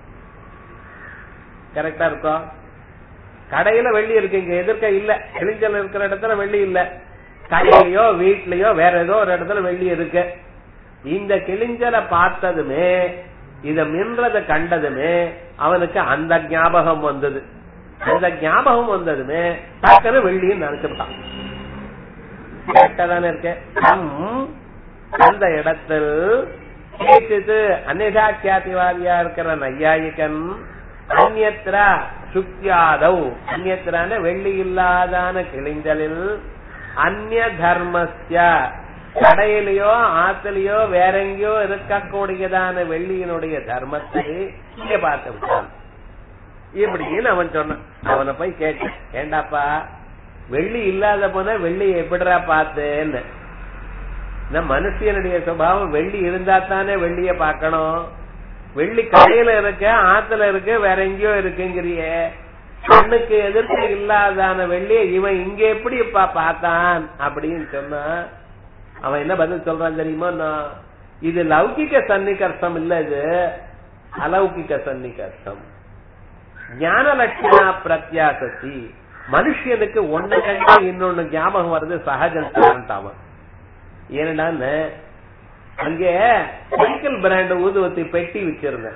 கரெக்டா இருக்கும் கடையில வெள்ளி இருக்கு இங்க எதிர்க்க இல்ல கிளிஞ்சல் இருக்கிற இடத்துல வெள்ளி இல்ல கடையிலயோ வீட்லயோ வேற ஏதோ ஒரு இடத்துல வெள்ளி இருக்கு இந்த கிளிஞ்சலை பார்த்ததுமே இத மின்றத கண்டதுமே அவனுக்கு அந்த ஞாபகம் வந்தது அந்த ஞாபகம் வந்ததுமே டக்குன்னு வெள்ளின்னு நினைச்சுட்டான் கரெக்டா தானே இருக்கு ஹம், அந்த இடத்தில் கேட்டுது அந்நிதாக்கியாதிவாதியா இருக்கிற நையாயிகன் அந்நத்திரா சுக்தியாதவ் அந்நத்திரான வெள்ளி இல்லாதான கிழிஞ்சலில் அந்நிய தர்மஸ்ய கடையிலயோ ஆத்திலையோ வேற எங்கேயோ இருக்கக்கூடியதான வெள்ளியினுடைய தர்மத்தை இங்க பார்த்து விட்டான் இப்படின்னு அவன் சொன்னான் அவனை போய் கேட்டேன் ஏண்டாப்பா வெள்ளி இல்லாத போன வெள்ளி எப்படிடா பார்த்தேன்னு இந்த மனுஷனுடைய சுபாவம் வெள்ளி இருந்தா தானே வெள்ளிய பார்க்கணும் வெள்ளி கடையில இருக்க ஆத்துல இருக்கு வேற எங்கேயோ இருக்குங்கிறிய கண்ணுக்கு எதிர்த்து இல்லாதான வெள்ளிய இவன் இங்க எப்படி பார்த்தான் அப்படின்னு சொன்னா அவன் என்ன பதில் சொல்றான் தெரியுமா நான் இது லௌகிக சன்னிகர்ஷம் இல்ல இது அலௌகிக சன்னிகர்ஷம் ஞான லட்சணா பிரத்யாசத்தி மனுஷனுக்கு ஒண்ணு கண்டா இன்னொன்னு ஞாபகம் வருது சகஜம் அவன் ஏன்னா அங்க சைக்கிள் பிராண்ட் ஊதுவத்தி பெட்டி வச்சிருந்தேன்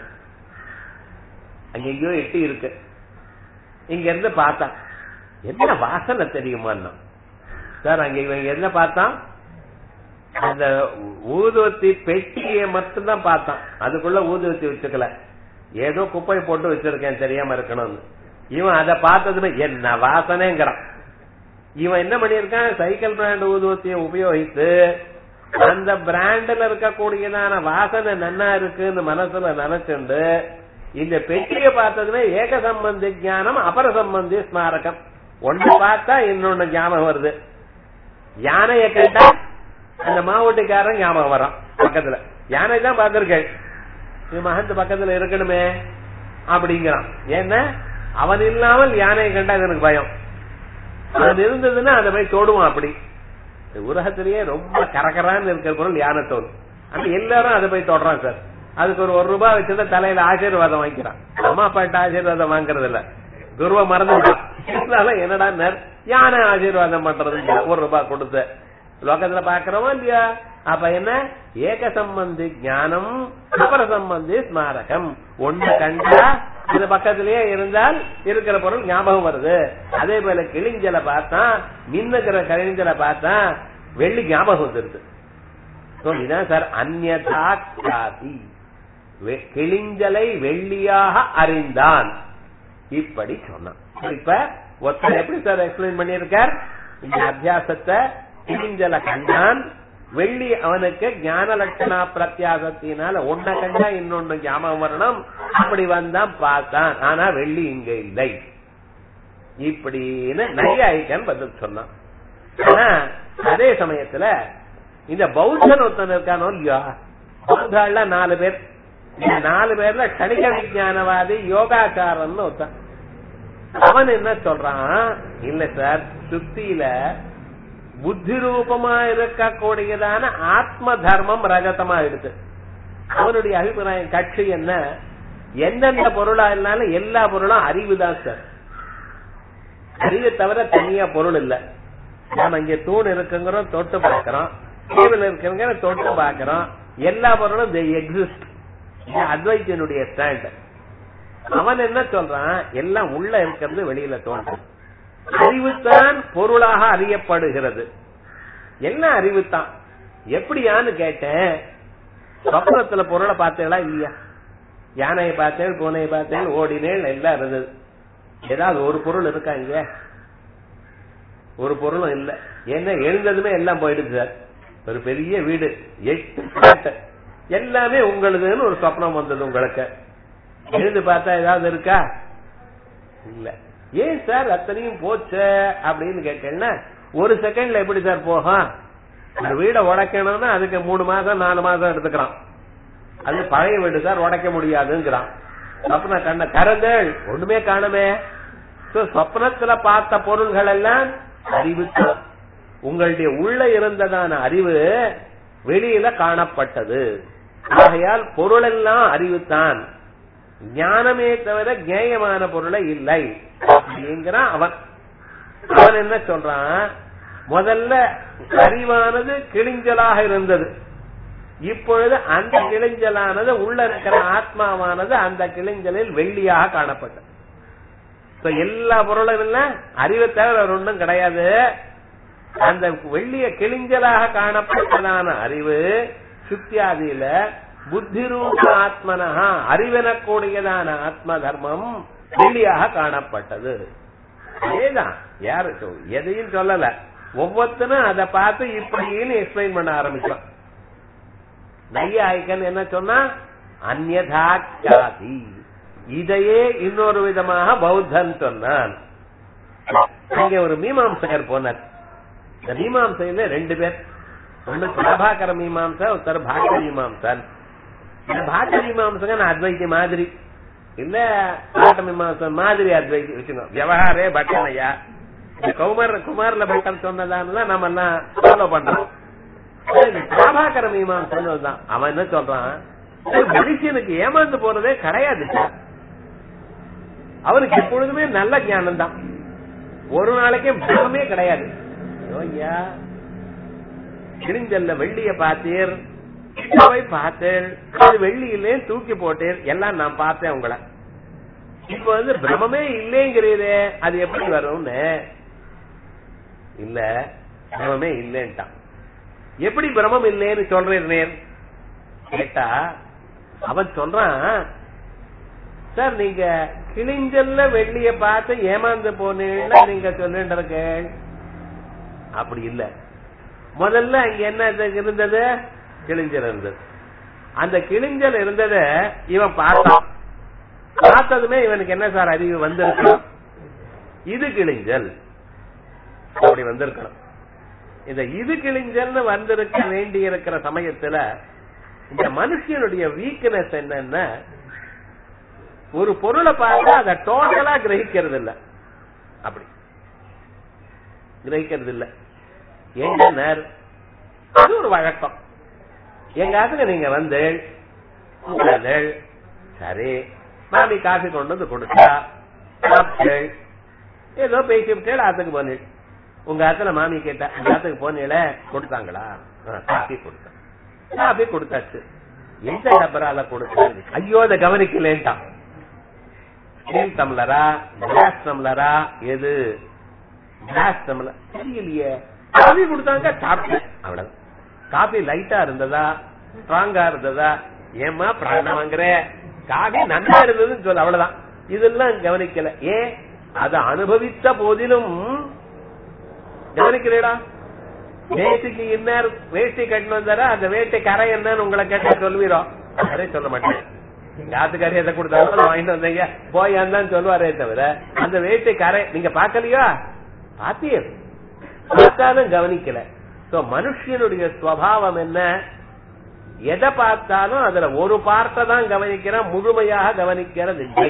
அங்க எங்கேயோ எட்டி இருக்கு இங்க இருந்து பார்த்தா என்ன வாசனை தெரியுமா சார் அங்க இவங்க என்ன பார்த்தான் அந்த ஊதுவத்தி பெட்டியை மட்டும்தான் பார்த்தான் அதுக்குள்ள ஊதுவத்தி வச்சுக்கல ஏதோ குப்பை போட்டு வச்சிருக்கேன் தெரியாம இருக்கணும்னு இவன் அதை பார்த்ததுமே என்ன வாசனைங்கிறான் இவன் என்ன பண்ணிருக்கான் சைக்கிள் பிராண்ட் ஊதுவத்தியை உபயோகித்து அந்த பிராண்ட்ல இருக்கக்கூடியதான வாசனை நன்னா இருக்குன்னு மனசுல நினைச்சுண்டு இந்த பெட்டியை பார்த்ததுமே ஏக சம்பந்தி ஞானம் அபர சம்பந்தி ஸ்மாரகம் ஒன்று பார்த்தா இன்னொன்னு ஞாபகம் வருது யானையை கேட்டா அந்த மாவட்டிக்காரன் ஞாபகம் வரான் பக்கத்துல யானை தான் பார்த்திருக்கேன் மகந்து பக்கத்துல இருக்கணுமே அப்படிங்கிறான் ஏன்னா அவன் இல்லாமல் யானையை கண்டா எனக்கு பயம் அது இருந்ததுன்னா அதை போய் தோடுவான் அப்படி உலகத்திலேயே ரொம்ப கரகரான்னு இருக்கிற பொருள் யானை தோல் ஆனா எல்லாரும் அதை போய் தொடறான் சார் அதுக்கு ஒரு ஒரு ரூபாய் வச்சிருந்தா தலையில ஆசீர்வாதம் வாங்கிக்கிறான் அம்மா அப்பாட்ட ஆசீர்வாதம் வாங்குறது இல்ல குருவ மறந்துட்டான் என்னடா யானை ஆசீர்வாதம் பண்றது ஒரு ரூபாய் கொடுத்து லோகத்துல பாக்குறோமா இல்லையா அப்ப என்ன ஏக சம்பந்தி ஞானம் அபர சம்பந்தி ஸ்மாரகம் ஒண்ணு கண்டா இது பக்கத்திலேயே இருந்தால் இருக்கிற பொருள் ஞாபகம் வருது அதே போல கிழிஞ்சலை பார்த்தா மின்னுக்கிற கிழிஞ்சலை பார்த்தா வெள்ளி ஞாபகம் வந்துருது இதான் சார் அந்நதா காதி கிழிஞ்சலை வெள்ளியாக அறிந்தான் இப்படி சொன்னான் இப்ப ஒருத்தர் எப்படி சார் எக்ஸ்பிளைன் பண்ணியிருக்கார் இந்த அத்தியாசத்தை கிழிஞ்சல கண்டான் வெள்ளி அவனுக்கு ஞான லட்சணா பிரத்யாசத்தினால ஒன்ன கண்டா இன்னொன்னு ஞாபகம் வரணும் அப்படி வந்தான் பார்த்தான் ஆனா வெள்ளி இங்க இல்லை இப்படின்னு நையாயிக்கன் பதில் சொன்னான் ஆனா அதே சமயத்துல இந்த பௌத்தன் ஒருத்தன் இருக்கானோ இல்லையா பௌத்தாள்ல நாலு பேர் இந்த நாலு பேர்ல கணிக விஞ்ஞானவாதி யோகாச்சாரன் ஒருத்தன் அவன் என்ன சொல்றான் இல்ல சார் சுத்தியில புத்தி ரூபமா இருக்கக்கூடியதான ஆத்ம தர்மம் ரகதமா இருக்கு அவனுடைய அபிப்பிராயம் கட்சி என்ன எந்தெந்த பொருளா இருந்தாலும் எல்லா பொருளும் அறிவு தான் சார் அறிவை தவிர தனியா பொருள் இல்ல நாம இங்க தூண் இருக்குங்கிறோம் தொட்டு பார்க்கிறோம் டேபிள் இருக்குங்கிற தொட்டு பார்க்கிறோம் எல்லா பொருளும் எக்ஸிஸ்ட் அத்வைத்தியனுடைய ஸ்டாண்ட் அவன் என்ன சொல்றான் எல்லாம் உள்ள இருக்கிறது வெளியில தோன்றும் அறிவுத்தான் பொருளாக அறியப்படுகிறது என்ன அறிவுத்தான் எப்படியான்னு கேட்டேன் சொப்னத்துல பொருளை பார்த்தீங்களா இல்லையா யானையை பார்த்தேன் பூனையை பார்த்தேன் ஓடினேன் எல்லாம் இருந்தது ஏதாவது ஒரு பொருள் இருக்கா இங்க ஒரு பொருளும் இல்ல என்ன எழுந்ததுமே எல்லாம் போயிடுது சார் ஒரு பெரிய வீடு எட்டு எல்லாமே உங்களுதுன்னு ஒரு சொப்னம் வந்தது உங்களுக்கு எழுந்து பார்த்தா ஏதாவது இருக்கா இல்ல ஏன் சார் அத்தனையும் போச்சு அப்படின்னு கேட்டேன்னா ஒரு செகண்ட்ல எப்படி சார் போகும் அந்த வீடை உடைக்கணும்னா அதுக்கு மூணு மாசம் நாலு மாசம் எடுத்துக்கிறான் அது பழைய வீடு சார் உடைக்க முடியாதுங்கிறான் சொப்ன கண்ண கரங்கள் ஒண்ணுமே காணுமே சொப்னத்துல பார்த்த பொருள்கள் எல்லாம் அறிவு உங்களுடைய உள்ள இருந்ததான அறிவு வெளியில காணப்பட்டது ஆகையால் பொருள் எல்லாம் அறிவுத்தான் ஞானமே தவிர ஜேயமான பொருளை இல்லை அப்படிங்கிறான் அவன் அவன் என்ன சொல்றான் முதல்ல அறிவானது கிழிஞ்சலாக இருந்தது இப்பொழுது அந்த கிழிஞ்சலானது உள்ள இருக்கிற ஆத்மாவானது அந்த கிழிஞ்சலில் வெள்ளியாக காணப்பட்டது எல்லா பொருளும் இல்ல அறிவை தவிர ஒன்றும் கிடையாது அந்த வெள்ளிய கிழிஞ்சலாக காணப்பட்டதான அறிவு சுத்தியாதியில புத்தி ரூப ஆத்மனஹா அறிவெனக்கூடியதான ஆத்ம தர்மம் வெளியாக காணப்பட்டது அதேதான் யாரு சொ- எதையும் சொல்லல ஒவ்வொருத்தனும் அதை பார்த்து இப்படின்னு எக்ஸ்பிளைன் பண்ண ஆரம்பிச்சோம் நையாயிக்கன் என்ன சொன்னா அந்யதா கியாதி இதையே இன்னொரு விதமாக பௌத்தன் சொன்னான் அங்கே ஒரு மீமாம்சகர் போனார் இந்த மீமாம்சையில ரெண்டு பேர் ஒண்ணு பிரபாகர மீமாம்சா ஒருத்தர் பாக மீமாம்சன் இந்த பாக மீமாம்சகன் அத்வைத்தி மாதிரி இல்ல பாட்ட மீமாம்சன் மாதிரி அத்வைத்தி வச்சுக்கோ விவகாரே பட்டனையா இந்த குமார் குமார்ல பட்டன் சொன்னதான்லாம் நம்ம எல்லாம் ஃபாலோ பண்றோம் இது பிரபாகர மீமாம்சன் தான் அவன் என்ன சொல்றான் ஒரு மனுஷனுக்கு ஏமாந்து போறதே கிடையாது அவனுக்கு எப்பொழுதுமே நல்ல ஞானம் தான் ஒரு நாளைக்கே பிரமே கிடையாது ஐயோ ஐயா கிழிஞ்சல்ல வெள்ளிய பார்த்தீர் போய் பார்த்தேன் அது வெள்ளி இல்லையே தூக்கி போட்டேன் எல்லாம் நான் பார்த்தேன் உங்களை இப்ப வந்து பிரமமே இல்லைங்கிறீரே அது எப்படி வரும்னு இல்ல பிரமமே இல்லைன்ட்டான் எப்படி பிரமம் இல்லைன்னு சொல்றேன் கேட்டா அவன் சொல்றான் சார் நீங்க கிழிஞ்சல்ல வெள்ளிய பார்த்து ஏமாந்து போனீங்கன்னா நீங்க சொல்லிட்டு இருக்க அப்படி இல்ல முதல்ல அங்க என்ன இது இருந்தது கிழிஞ்சல் இருந்தது அந்த கிழிஞ்சல் இருந்தத இவன் பார்த்தான் பார்த்ததுமே இவனுக்கு என்ன சார் அறிவு வந்திருக்கும் இது கிழிஞ்சல் அப்படி வந்திருக்கணும் இந்த இது கிழிஞ்சல்னு வந்திருக்க வேண்டி இருக்கிற சமயத்துல இந்த மனுஷனுடைய வீக்னஸ் என்னன்னா ஒரு பொருளை பார்த்தா அதை டோட்டலா கிரகிக்கிறது இல்ல அப்படி கிரகிக்கிறது இல்ல ஏங்க அது ஒரு வழக்கம் எங்க ஆத்துக்கு நீங்க வந்து உட்கார்ந்தேள். சரி மாமி காஃபி கொண்டு வந்து கொடுத்தா சாப்பிட்டேள். ஏதோ பேசிவிட்டேள் ஆத்துக்கு போனேள் உங்க ஆத்துல மாமி கேட்டா உங்க ஆத்துக்கு போனீங்களே கொடுத்தாங்களா ஆ, காஃபி கொடுத்தேன் காஃபி கொடுத்தாச்சு எந்த டபரால கொடுத்தாங்க ஐயோ அதை கவனிக்கலேன்ட்டான் ஸ்டீல் டம்ளரா கிளாஸ் டம்ளரா எது கிளாஸ் டம்ளர் தெரியலையே காபி கொடுத்தாங்க சாப்பிட்டேன் அவ்வளவு காபி லைட்டா இருந்ததா ஸ்ட்ராங்கா இருந்ததா ஏமா பிராணம் வாங்குற காபி நன்னா இருந்ததுன்னு சொல்ல அவ்வளவுதான் இதெல்லாம் கவனிக்கல ஏன் அதை அனுபவித்த போதிலும் கவனிக்கிறேடா வேட்டிக்கு இன்னார் வேஷ்டி கட்டினு வந்தாரா அந்த வேட்டை கரை என்னன்னு உங்களை கேட்டா சொல்லுவீரோ அதே சொல்ல மாட்டேன் எங்க ஆத்துக்காரி எதை கொடுத்தாலும் அதை வாங்கிட்டு வந்தீங்க போய் தான் சொல்லுவாரே தவிர அந்த வேட்டை கரை நீங்க பாக்கலையா பாத்தீர் பார்த்தாலும் கவனிக்கல சோ மனுஷனுடைய சுவாவம் என்ன எதை பார்த்தாலும் அதுல ஒரு பார்ட்டை தான் கவனிக்கிறான் முழுமையாக கவனிக்கிறது இல்லை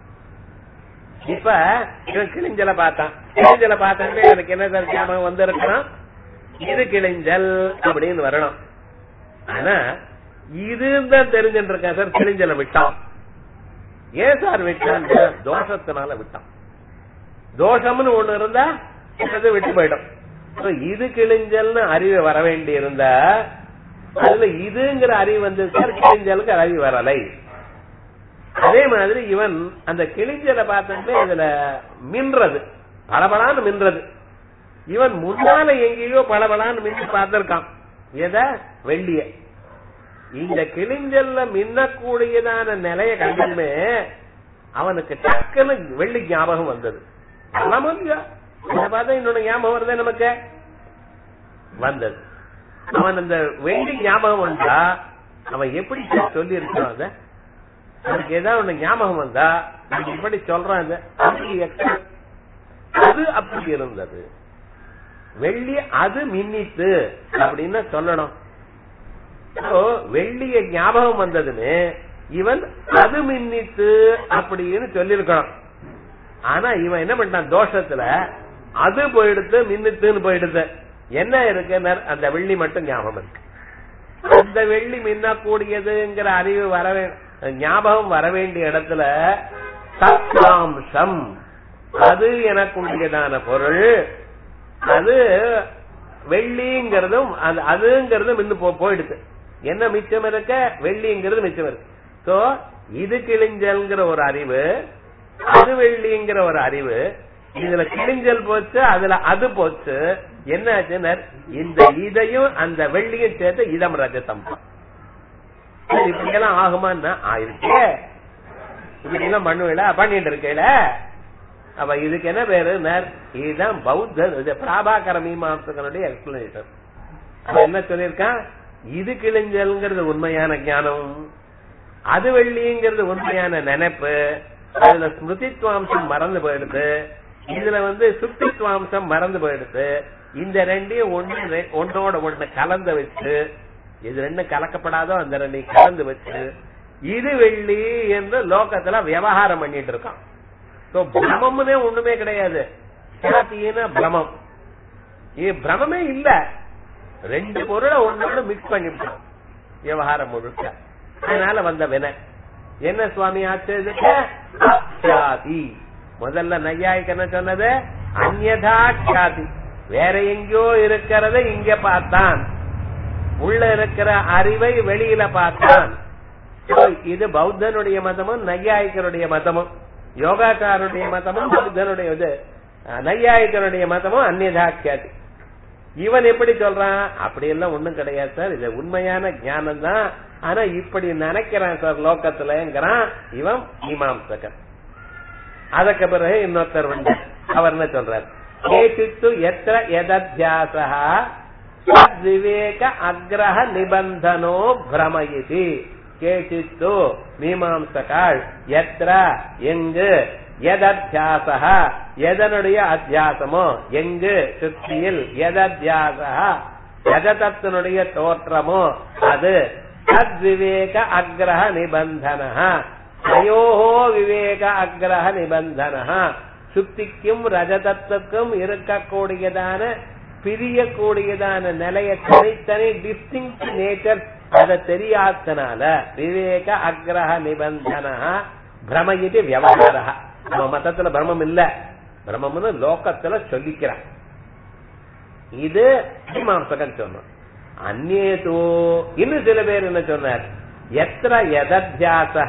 இப்ப இவன் கிழிஞ்சல பார்த்தான் கிழிஞ்சல பார்த்தே எனக்கு என்ன தெரியாம வந்திருக்கான் இது கிழிஞ்சல் அப்படின்னு வரணும் ஆனா இதுதான் தெரிஞ்சுட்டு இருக்கேன் சார் கிழிஞ்சல விட்டான் ஏன் சார் விட்டான் தோஷத்தினால விட்டான் தோஷம்னு ஒண்ணு இருந்தா அது விட்டு போயிடும் So, இது கிழிஞ்சல்னு அறிவு வர வேண்டி இருந்தா அதுல இதுங்கிற அறிவு வந்து சார் கிழிஞ்சலுக்கு அறிவு வரலை அதே மாதிரி இவன் அந்த கிழிஞ்சலை பார்த்துட்டு இதுல மின்றது பளபளான்னு மின்றது இவன் முன்னால எங்கேயோ பளபளான்னு மின்னு பார்த்திருக்கான் எத வெள்ளிய இந்த கிழிஞ்சல்ல மின்னக்கூடியதான நிலைய கண்டுமே அவனுக்கு டக்குன்னு வெள்ளி ஞாபகம் வந்தது ஆமாமோ இல்லையா? இதை பார்த்தா இன்னொன்னு ஞாபகம் வருதே நமக்கு வந்தது அவன் அந்த வெள்ளி ஞாபகம் வந்தா அவன் எப்படி சொல்லி இருக்கான் அத அவனுக்கு ஏதாவது ஒண்ணு ஞாபகம் வந்தா நான் இப்படி சொல்றான் அது அப்படி accept. அது அப்படி இருந்தது வெள்ளி அது மின்னித்து அப்படின்னு சொல்லணும் So, வெள்ளிய ஞாபகம் வந்ததுன்னு இவன் அது மின்னித்து அப்படின்னு சொல்லிருக்கணும் ஆனா இவன் என்ன பண்ணிட்டான் தோஷத்துல அது போயிடுத்து மின்னித்துன்னு போயிடுது என்ன இருக்கு அந்த வெள்ளி மட்டும் ஞாபகம் இருக்கு அந்த வெள்ளி மின்னக்கூடியதுங்கிற அறிவு வர வே- ஞாபகம் வர வேண்டிய இடத்துல சத்தாம்சம் அது எனக்குரியதான பொருள் அது வெள்ளிங்கிறதும் அது அதுங்கிறதும் இன்னும் போ- போயிடுது என்ன மிச்சம் இருக்க வெள்ளிங்கிறது மிச்சம் இருக்கு சோ இது கிழிஞ்சல்ங்கிற ஒரு அறிவு அது வெள்ளிங்கிற ஒரு அறிவு இதுல கிழிஞ்சல் போச்சு அதுல அது போச்சு என்ன ஆச்சுன்னா இந்த இதையும் அந்த வெள்ளியும் சேர்த்து இதம் ரஜதம் சரி, இப்படி எல்லாம் ஆகுமான்னா ஆயிருக்கே இப்படி எல்லாம் பண்ணுவீல பண்ணிட்டு இருக்கேல அப்ப இதுக்கு என்ன பேரு நர்- இதுதான் பௌத்த இது பிராபாகர மீமாம்சகனுடைய எக்ஸ்பிளனேஷன் அவன் என்ன சொல்லியிருக்கான் இது கிழிஞ்சல்ங்கிறது உண்மையான ஞானம் அது வெள்ளிங்கிறது உண்மையான நினைப்பு அதுல ஸ்மிருதித்வாம்சம் மறந்து போயிடுது இதுல வந்து சுத்தித்வாம்சம் மறந்து போயிடுது இந்த ரெண்டையும் ஒண்ணு ரெ- ஒன்னோட ஒண்ணு கலந்து வச்சு இது ரெண்டும் கலக்கப்படாதோ அந்த ரெண்டையும் கலந்து வச்சு இது வெள்ளி என்று லோகத்துல விவகாரம் பண்ணிட்டு இருக்கான் So, பிரமம்னே ஒண்ணுமே கிடையாது சாத்தியன பிரமம் இது பிரமமே இல்ல ரெண்டு பொருளை ஒன்னோட மிக்ஸ் பண்ணிவிட்டோம் விவகாரம் முழுக்க அதனால வந்த வினை என்ன சுவாமி ஆச்சு இதுக்கு அக்ஷாதி முதல்ல நையாய்க்கு என்ன சொன்னது அந்யதா க்ஷாதி வேற எங்கேயோ இருக்கிறத இங்க பார்த்தான் உள்ள இருக்கிற அறிவை வெளியில பார்த்தான் So, இது பௌத்தனுடைய மதமும் நையாயிக்கருடைய மதமும் யோகாச்சாரனுடைய மதமும் பௌத்தனுடைய இது அஹ், நையாயிக்கருடைய மதமும் அந்நியதாக்கியாதி இவன் எப்படி சொல்றான் அப்படி எல்லாம் ஒண்ணும் கிடையாது சார் இது உண்மையான ஞானம் தான் ஆனா இப்படி நினைக்கிறான் சார் லோக்கத்துலங்கிறான் இவன் மீமாம்சகன் அதற்கு பிறகு இன்னொருத்தர் வந்து அவர் என்ன சொல்றார் கேசித்து எத்திர எதத்தியாசா விவேக அக்ரஹ நிபந்தனோ பிரமயிதி கேசித்து மீமாம்சகாள் எத்திர எங்கு எதத்தியாச எதனுடைய அத்தியாசமோ எங்கு சுத்தியில் எதத்தியாச ஜகதத்தினுடைய தோற்றமோ அது தத்விவேக அக்ரஹ நிபந்தன அயோஹோ விவேக அக்ரஹ நிபந்தன சுத்திக்கும் ரஜதத்துக்கும் இருக்கக்கூடியதான பிரியக்கூடியதான நிலைய தனித்தனி டிஸ்டிங் நேச்சர் அதை தெரியாதனால விவேக அக்ரஹ நிபந்தன பிரமயிட்டு வியவகார நம்ம மதத்துல பிரமம் இல்ல பிரம்மம்னு லோகத்துல சொல்லிக்கிறான் இது மீமாம்சகன் சொன்னான் அந்நேதோ இன்னும் சில பேர் என்ன சொன்னார் எத்திர எதத்தியாசா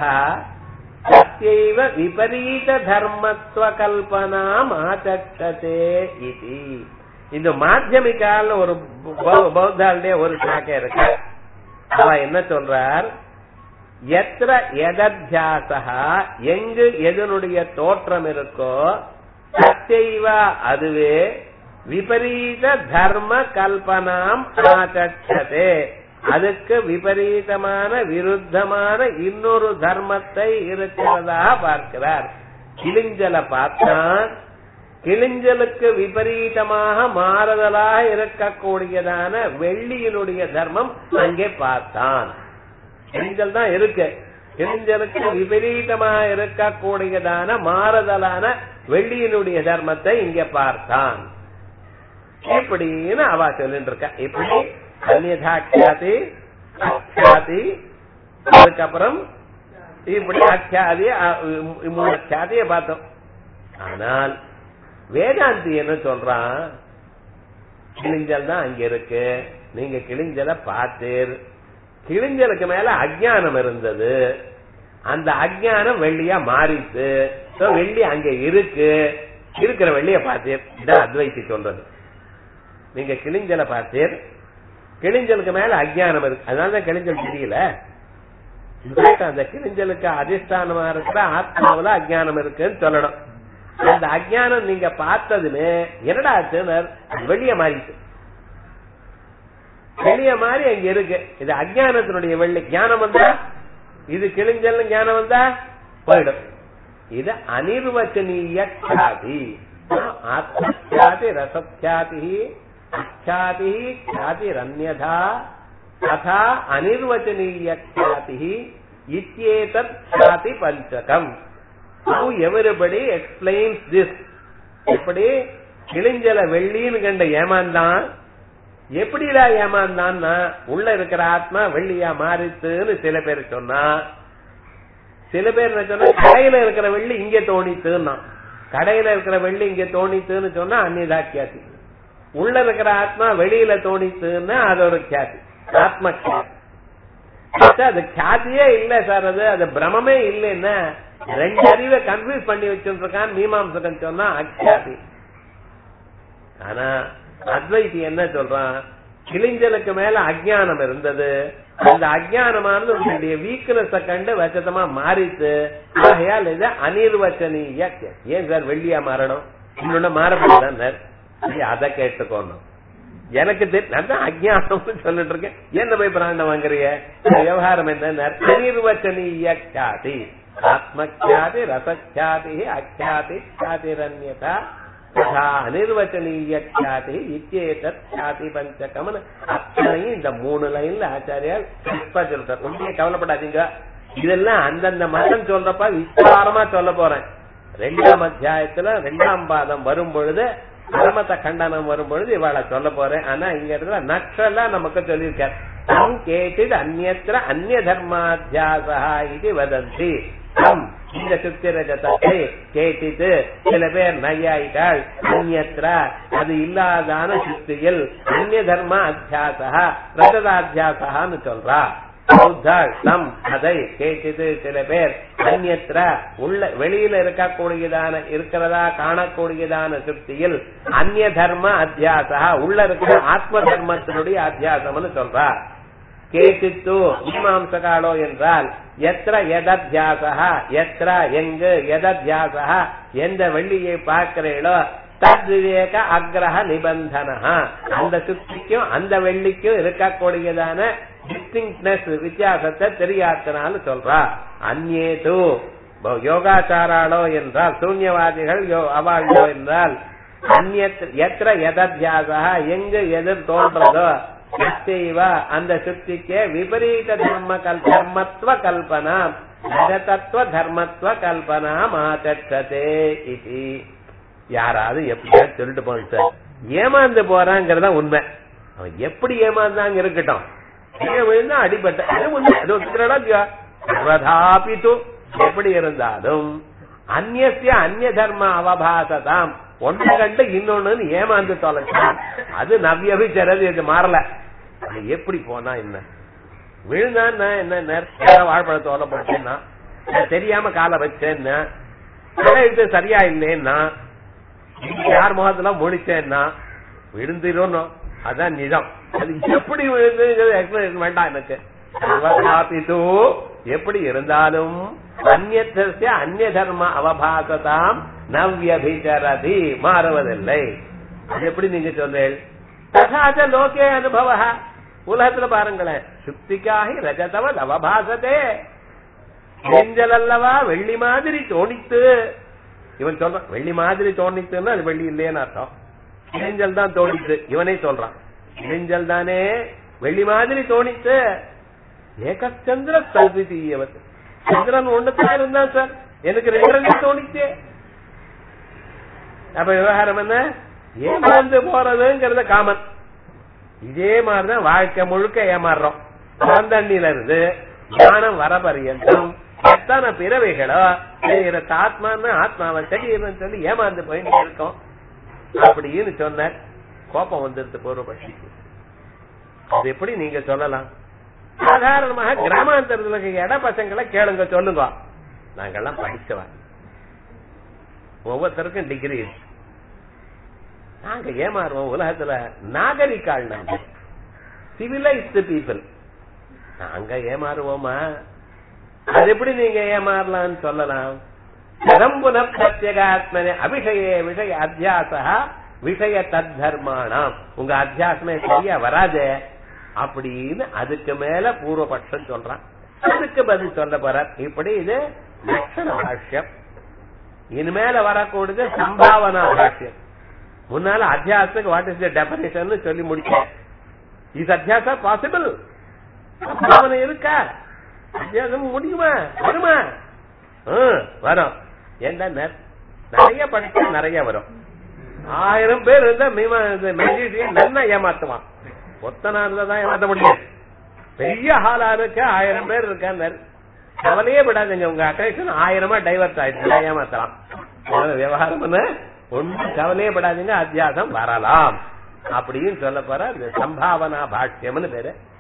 சத்யைவ விபரீத தர்மத்துவ கல்பனாம் ஆச்சே இது இந்த மாத்தியமிக்கால ஒரு பௌ- பௌத்தாளுடைய ஒரு சாக்கை இருக்கு அவ என்ன சொல்றார் எத்திர எதத்தியாசா எங்கு எதனுடைய தோற்றம் இருக்கோ சத்தைவ அதுவே விபரீத தர்ம கல்பனாம் ஆச்சே அதுக்கு விபரீதமான விருத்தமான இன்னொரு தர்மத்தை இருக்கிறதா பார்க்கிறார் கிளிஞ்சல பார்த்தான் கிளிஞ்சலுக்கு விபரீதமாக மாறுதலாக இருக்கக்கூடியதான வெள்ளியினுடைய தர்மம் அங்கே பார்த்தான் கிளிஞ்சல் தான் இருக்கு கிளிஞ்சலுக்கு விபரீதமாக இருக்கக்கூடியதான மாறுதலான வெள்ளியினுடைய தர்மத்தை இங்க பார்த்தான் இப்படின்னு அவ சொல்லிட்டு இருக்கா இப்படி அந்நியதாக்கியாதி அக்ஷாதி அதுக்கப்புறம் இப்படி அக்ஷாதி அ- மூணு அக்ஷாதியை பார்த்தோம் ஆனால் வேதாந்தி என்ன சொல்றான் கிளிஞ்சல் தான் அங்க இருக்கு நீங்க கிளிஞ்சலை பார்த்தீர் கிளிஞ்சலுக்கு மேல அஜ்ஞானம் இருந்தது அந்த அஜ்ஞானம் வெள்ளியா மாறிச்சு So, வெள்ளி அங்க இருக்கு இருக்கிற வெள்ளிய பார்த்தீர் இதான் அத்வைத்தி சொல்றது நீங்க கிளிஞ்சலை பார்த்தீர் கிளிஞ்சலுக்கு மேல அஜ்ஞானம் இருக்கு அதனாலதான் கிளிஞ்சல் தெரியல இன்ஃபேக்ட் அந்த கிளிஞ்சலுக்கு அதிஷ்டானமா இருக்கிற ஆத்மாவுல அஜ்ஞானம் இருக்குன்னு சொல்லணும் அந்த அஜ்ஞானம் நீங்க பார்த்ததுன்னு என்னடா ஆச்சுன்னு வெளிய மாறிட்டு வெளிய மாறி அங்க இருக்கு இது அஜ்ஞானத்தினுடைய வெள்ளி ஞானம் வந்தா இது கிழிஞ்சல் ஞானம் வந்தா போயிடும் இது அனிர்வச்சனீய ख्याति ஆத்மख्याति ரசख्याति ख्याति ख्यातिरन्यथा तथा அனிர்வச்சனீய ख्याति இத்யேதத் ख्याति பஞ்சகம் How everybody explains this இப்படி கிழிஞ்சல வெள்ளின்னு கண்ட ஏமாந்தான் எப்படிடா ஏமாந்தான்னா உள்ள இருக்கிற ஆத்மா வெள்ளியா மாறிச்சுன்னு சில பேர் சொன்னா சில பேர் என்ன சொன்னா கடையில இருக்கிற வெள்ளி இங்க தோணித்துன்னா கடையில இருக்கிற வெள்ளி இங்க தோணித்துன்னு சொன்னா அந்நிதா கியாதி உள்ள இருக்கிற ஆத்மா வெளியில தோணித்துன்னா அது ஒரு கியாதி ஆத்ம கியாதி சார், அது கியாதியே இல்ல சார் அது அது பிரமமே இல்லைன்னா ரெண்டு அறிவை கன்ஃபியூஸ் பண்ணி வச்சுட்டு இருக்கான் மீமாம்சகன் சொன்னா அக்யாதி ஆனா அத்வைத்தி என்ன சொல்றான் கிளிஞ்சலுக்கு மேல அஜ்ஞானம் இருந்தது அந்த அஜ்ஞானமானது உங்களுடைய வீக்னஸ கண்டு வச்சதமா மாறித்து ஆகையால் இது அனிர்வச்சனீய ஏன் சார் வெள்ளியா மாறணும் இன்னொன்னு மாறப்படாதான் சார் அதை கேட்டுக்கோணும் எனக்கு நான் அஜ்ஞானம்னு சொல்லிட்டு இருக்கேன் என்ன போய் பிராண்டம் வாங்குறீங்க விவகாரம் என்ன அனிர்வச்சனீய கியாதி ஆத்மக்யாதி ரசக்யாதி அக்யாதி கியாதிரன்யதா ததா அனிர்வச்சனீய கியாதி இத்தியேதத் கியாதி பஞ்சகம்னு அத்தனையும் இந்த மூணு லைன்ல ஆச்சாரியால் கிறிஸ்பா சொல்றார் உண்மையை கவலைப்படாதீங்க இதெல்லாம் அந்தந்த மதம் சொல்றப்ப விஸ்தாரமா சொல்ல போறேன் ரெண்டாம் அத்தியாயத்துல ரெண்டாம் பாதம் வரும் பொழுது கர்மத்த கண்டனம் வரும் பொழுது இவாள சொல்ல போறேன் ஆனா இங்க இருக்கிற நக்ஷலா நமக்கு சொல்லியிருக்கார் தம் கேட்டித் அந்நத்திர அந்நிய தர்மாத்தியாசா இது வதந்தி தம் இந்த சுத்திரஜத்தை கேட்டிட்டு சில பேர் நையாயிட்டாள் அந்நத்திர அது இல்லாதான சுத்தியில் அந்நிய தர்ம அத்தியாசா ரஜதாத்தியாசான்னு சொல்றா பௌத்தாள் தம் அதை கேட்டது சில பேர் அந்நத்திர உள்ள வெளியில இருக்கக்கூடியதான இருக்கிறதா காணக்கூடியதான சுத்தியில் அந்நிய தர்ம அத்தியாசா உள்ள இருக்கிற ஆத்ம தர்மத்தினுடைய அத்தியாசம்னு சொல்றா கேட்டித்து மீமாம்சகாலோ என்றால் எத்திர எதத்தியாசா எத்திர எங்கு எதத்தியாசா எந்த வெள்ளியை பார்க்கிறீளோ தத்விவேக அக்ரஹ நிபந்தனா அந்த சுத்திக்கும் அந்த வெள்ளிக்கும் இருக்கக்கூடியதான டிஸ்டிங்னஸ் வித்தியாசத்தை தெரியாதனால சொல்றா அந்நேது யோகாச்சாராளோ என்றால் சூன்யவாதிகள் அவாழ்ந்தோ என்றால் எத்திர எதத்தியாசா எங்கு எதிர் தோன்றதோ சக்திவ அந்த சுத்திக்கே விபரீத தர்ம கல் தர்மத்துவ கல்பனா ஜகதத்துவ தர்மத்துவ கல்பனா மாத்தே இது யாராவது எப்படியா சொல்லிட்டு போங்க சார் ஏமாந்து போறாங்கிறதா உண்மை அவன் எப்படி ஏமாந்தாங்க இருக்கட்டும் விழுந்தா அடிபட்ட அது ஒத்துக்கிறடா சர்வதாபித்து எப்படி இருந்தாலும் அந்நிய அந்நிய தர்ம அவபாசதாம் ஒன்னு கண்டு இன்னொன்னு ஏமாந்து தொலைச்சான் அது நவ்யபிச்சரது இது மாறல அது எப்படி போனா என்ன விழுந்தான்னா என்ன நேர வாழைப்பழத்தை ஓல போட்டேன்னா தெரியாம காலை வச்சேன்னா இது சரியா இல்லைன்னா யார் முகத்துல முடிச்சேன்னா விழுந்துரும் அதான் நிஜம் அது எப்படி விழுந்துங்கிறது எக்ஸ்பிளேஷன் வேண்டாம் எனக்கு எப்படி இருந்தாலும் அந்நிய அந்நிய தர்ம அவபாசதாம் நவ்யபிச்சரதி மாறுவதில்லை அது எப்படி நீங்க சொல்றேன் தகாச்ச லோகே அனுபவ உலகத்துல பாருங்களேன் சுத்திக்காகி ரஜதவத் அவபாசத்தே செஞ்சல் அல்லவா வெள்ளி மாதிரி தோணித்து இவன் சொல்றான் வெள்ளி மாதிரி தோணித்துன்னா அது வெள்ளி இல்லையேன்னு அர்த்தம் இளைஞ்சல் தான் தோணித்து இவனே சொல்றான் இளைஞ்சல் தானே வெள்ளி மாதிரி தோணித்து ஏகச்சந்திர சௌதியவத் சந்திரன் ஒண்ணுதான் இருந்தான் சார் எனக்கு ரெண்டு தோணிச்சு அப்ப விவகாரம் என்ன ஏமாந்து போறதுங்கிறத காமன் இதே மாதிரிதான் வாழ்க்கை முழுக்க ஏமாறுறோம் தண்ணில இருந்து ஞானம் வர பரியந்தம் எத்தனை பிறவைகளோ செய்யறது ஆத்மான்னு ஆத்மாவை செய்யறதுன்னு சொல்லி ஏமாந்து போயிட்டு இருக்கோம் அப்படின்னு சொன்ன கோபம் வந்துருது பூர்வபட்சிக்கு அது எப்படி நீங்க சொல்லலாம் சாதாரணமாக கிராமாந்தரத்துல இருக்க இட பசங்களை கேளுங்க சொல்லுங்க நாங்கெல்லாம் படிச்சவன் ஒவ்வொருத்தருக்கும் டிகிரி நாங்க ஏமாறுவோம் உலகத்துல நாகரிகாள் நாங்க சிவிலைஸ்டு பீப்புள் நாங்க ஏமாறுவோமா அது எப்படி நீங்க ஏமாறலாம்னு சொல்லலாம் பரம்புன பிரத்யேகாத்மனே அபிஷய விஷய அத்தியாசா விஷய தர்மானாம் உங்க அத்தியாசமே சரியா வராதே அப்படின்னு அதுக்கு மேல பூர்வபட்சம் சொல்றான் அதுக்கு பதில் சொல்ல போற இப்படி இது லட்சண பாஷ்யம் இனிமேல வரக்கூடியது சம்பாவனா பாஷ்யம் முன்னால அத்தியாசத்துக்கு வாட் இஸ் த டெபரேஷன் சொல்லி முடிச்சேன் இது அத்தியாசா பாசிபிள் சம்பாவனை இருக்கா அத்தியாசம் முடியுமா வருமா வரும் என்ன நிறைய படிச்சா நிறைய வரும் ஆயிரம் பேர் இருந்தா மெஜிஷியன் நல்லா ஏமாத்துவான் ஒத்தனா இருந்தா தான் ஏமாத்த முடியும் பெரிய ஹாலா இருக்க ஆயிரம் பேர் இருக்காரு கவலையே விடாதுங்க உங்க அட்ராக்ஷன் ஆயிரமா டைவர்ட் ஆயிடுச்சு ஏமாத்தலாம் விவகாரம் ஒன்றும் கவலையே படாதீங்க அத்தியாசம் வரலாம் அப்படின்னு சொல்ல போற சம்பாவனா பாஷ்யம்னு பேரு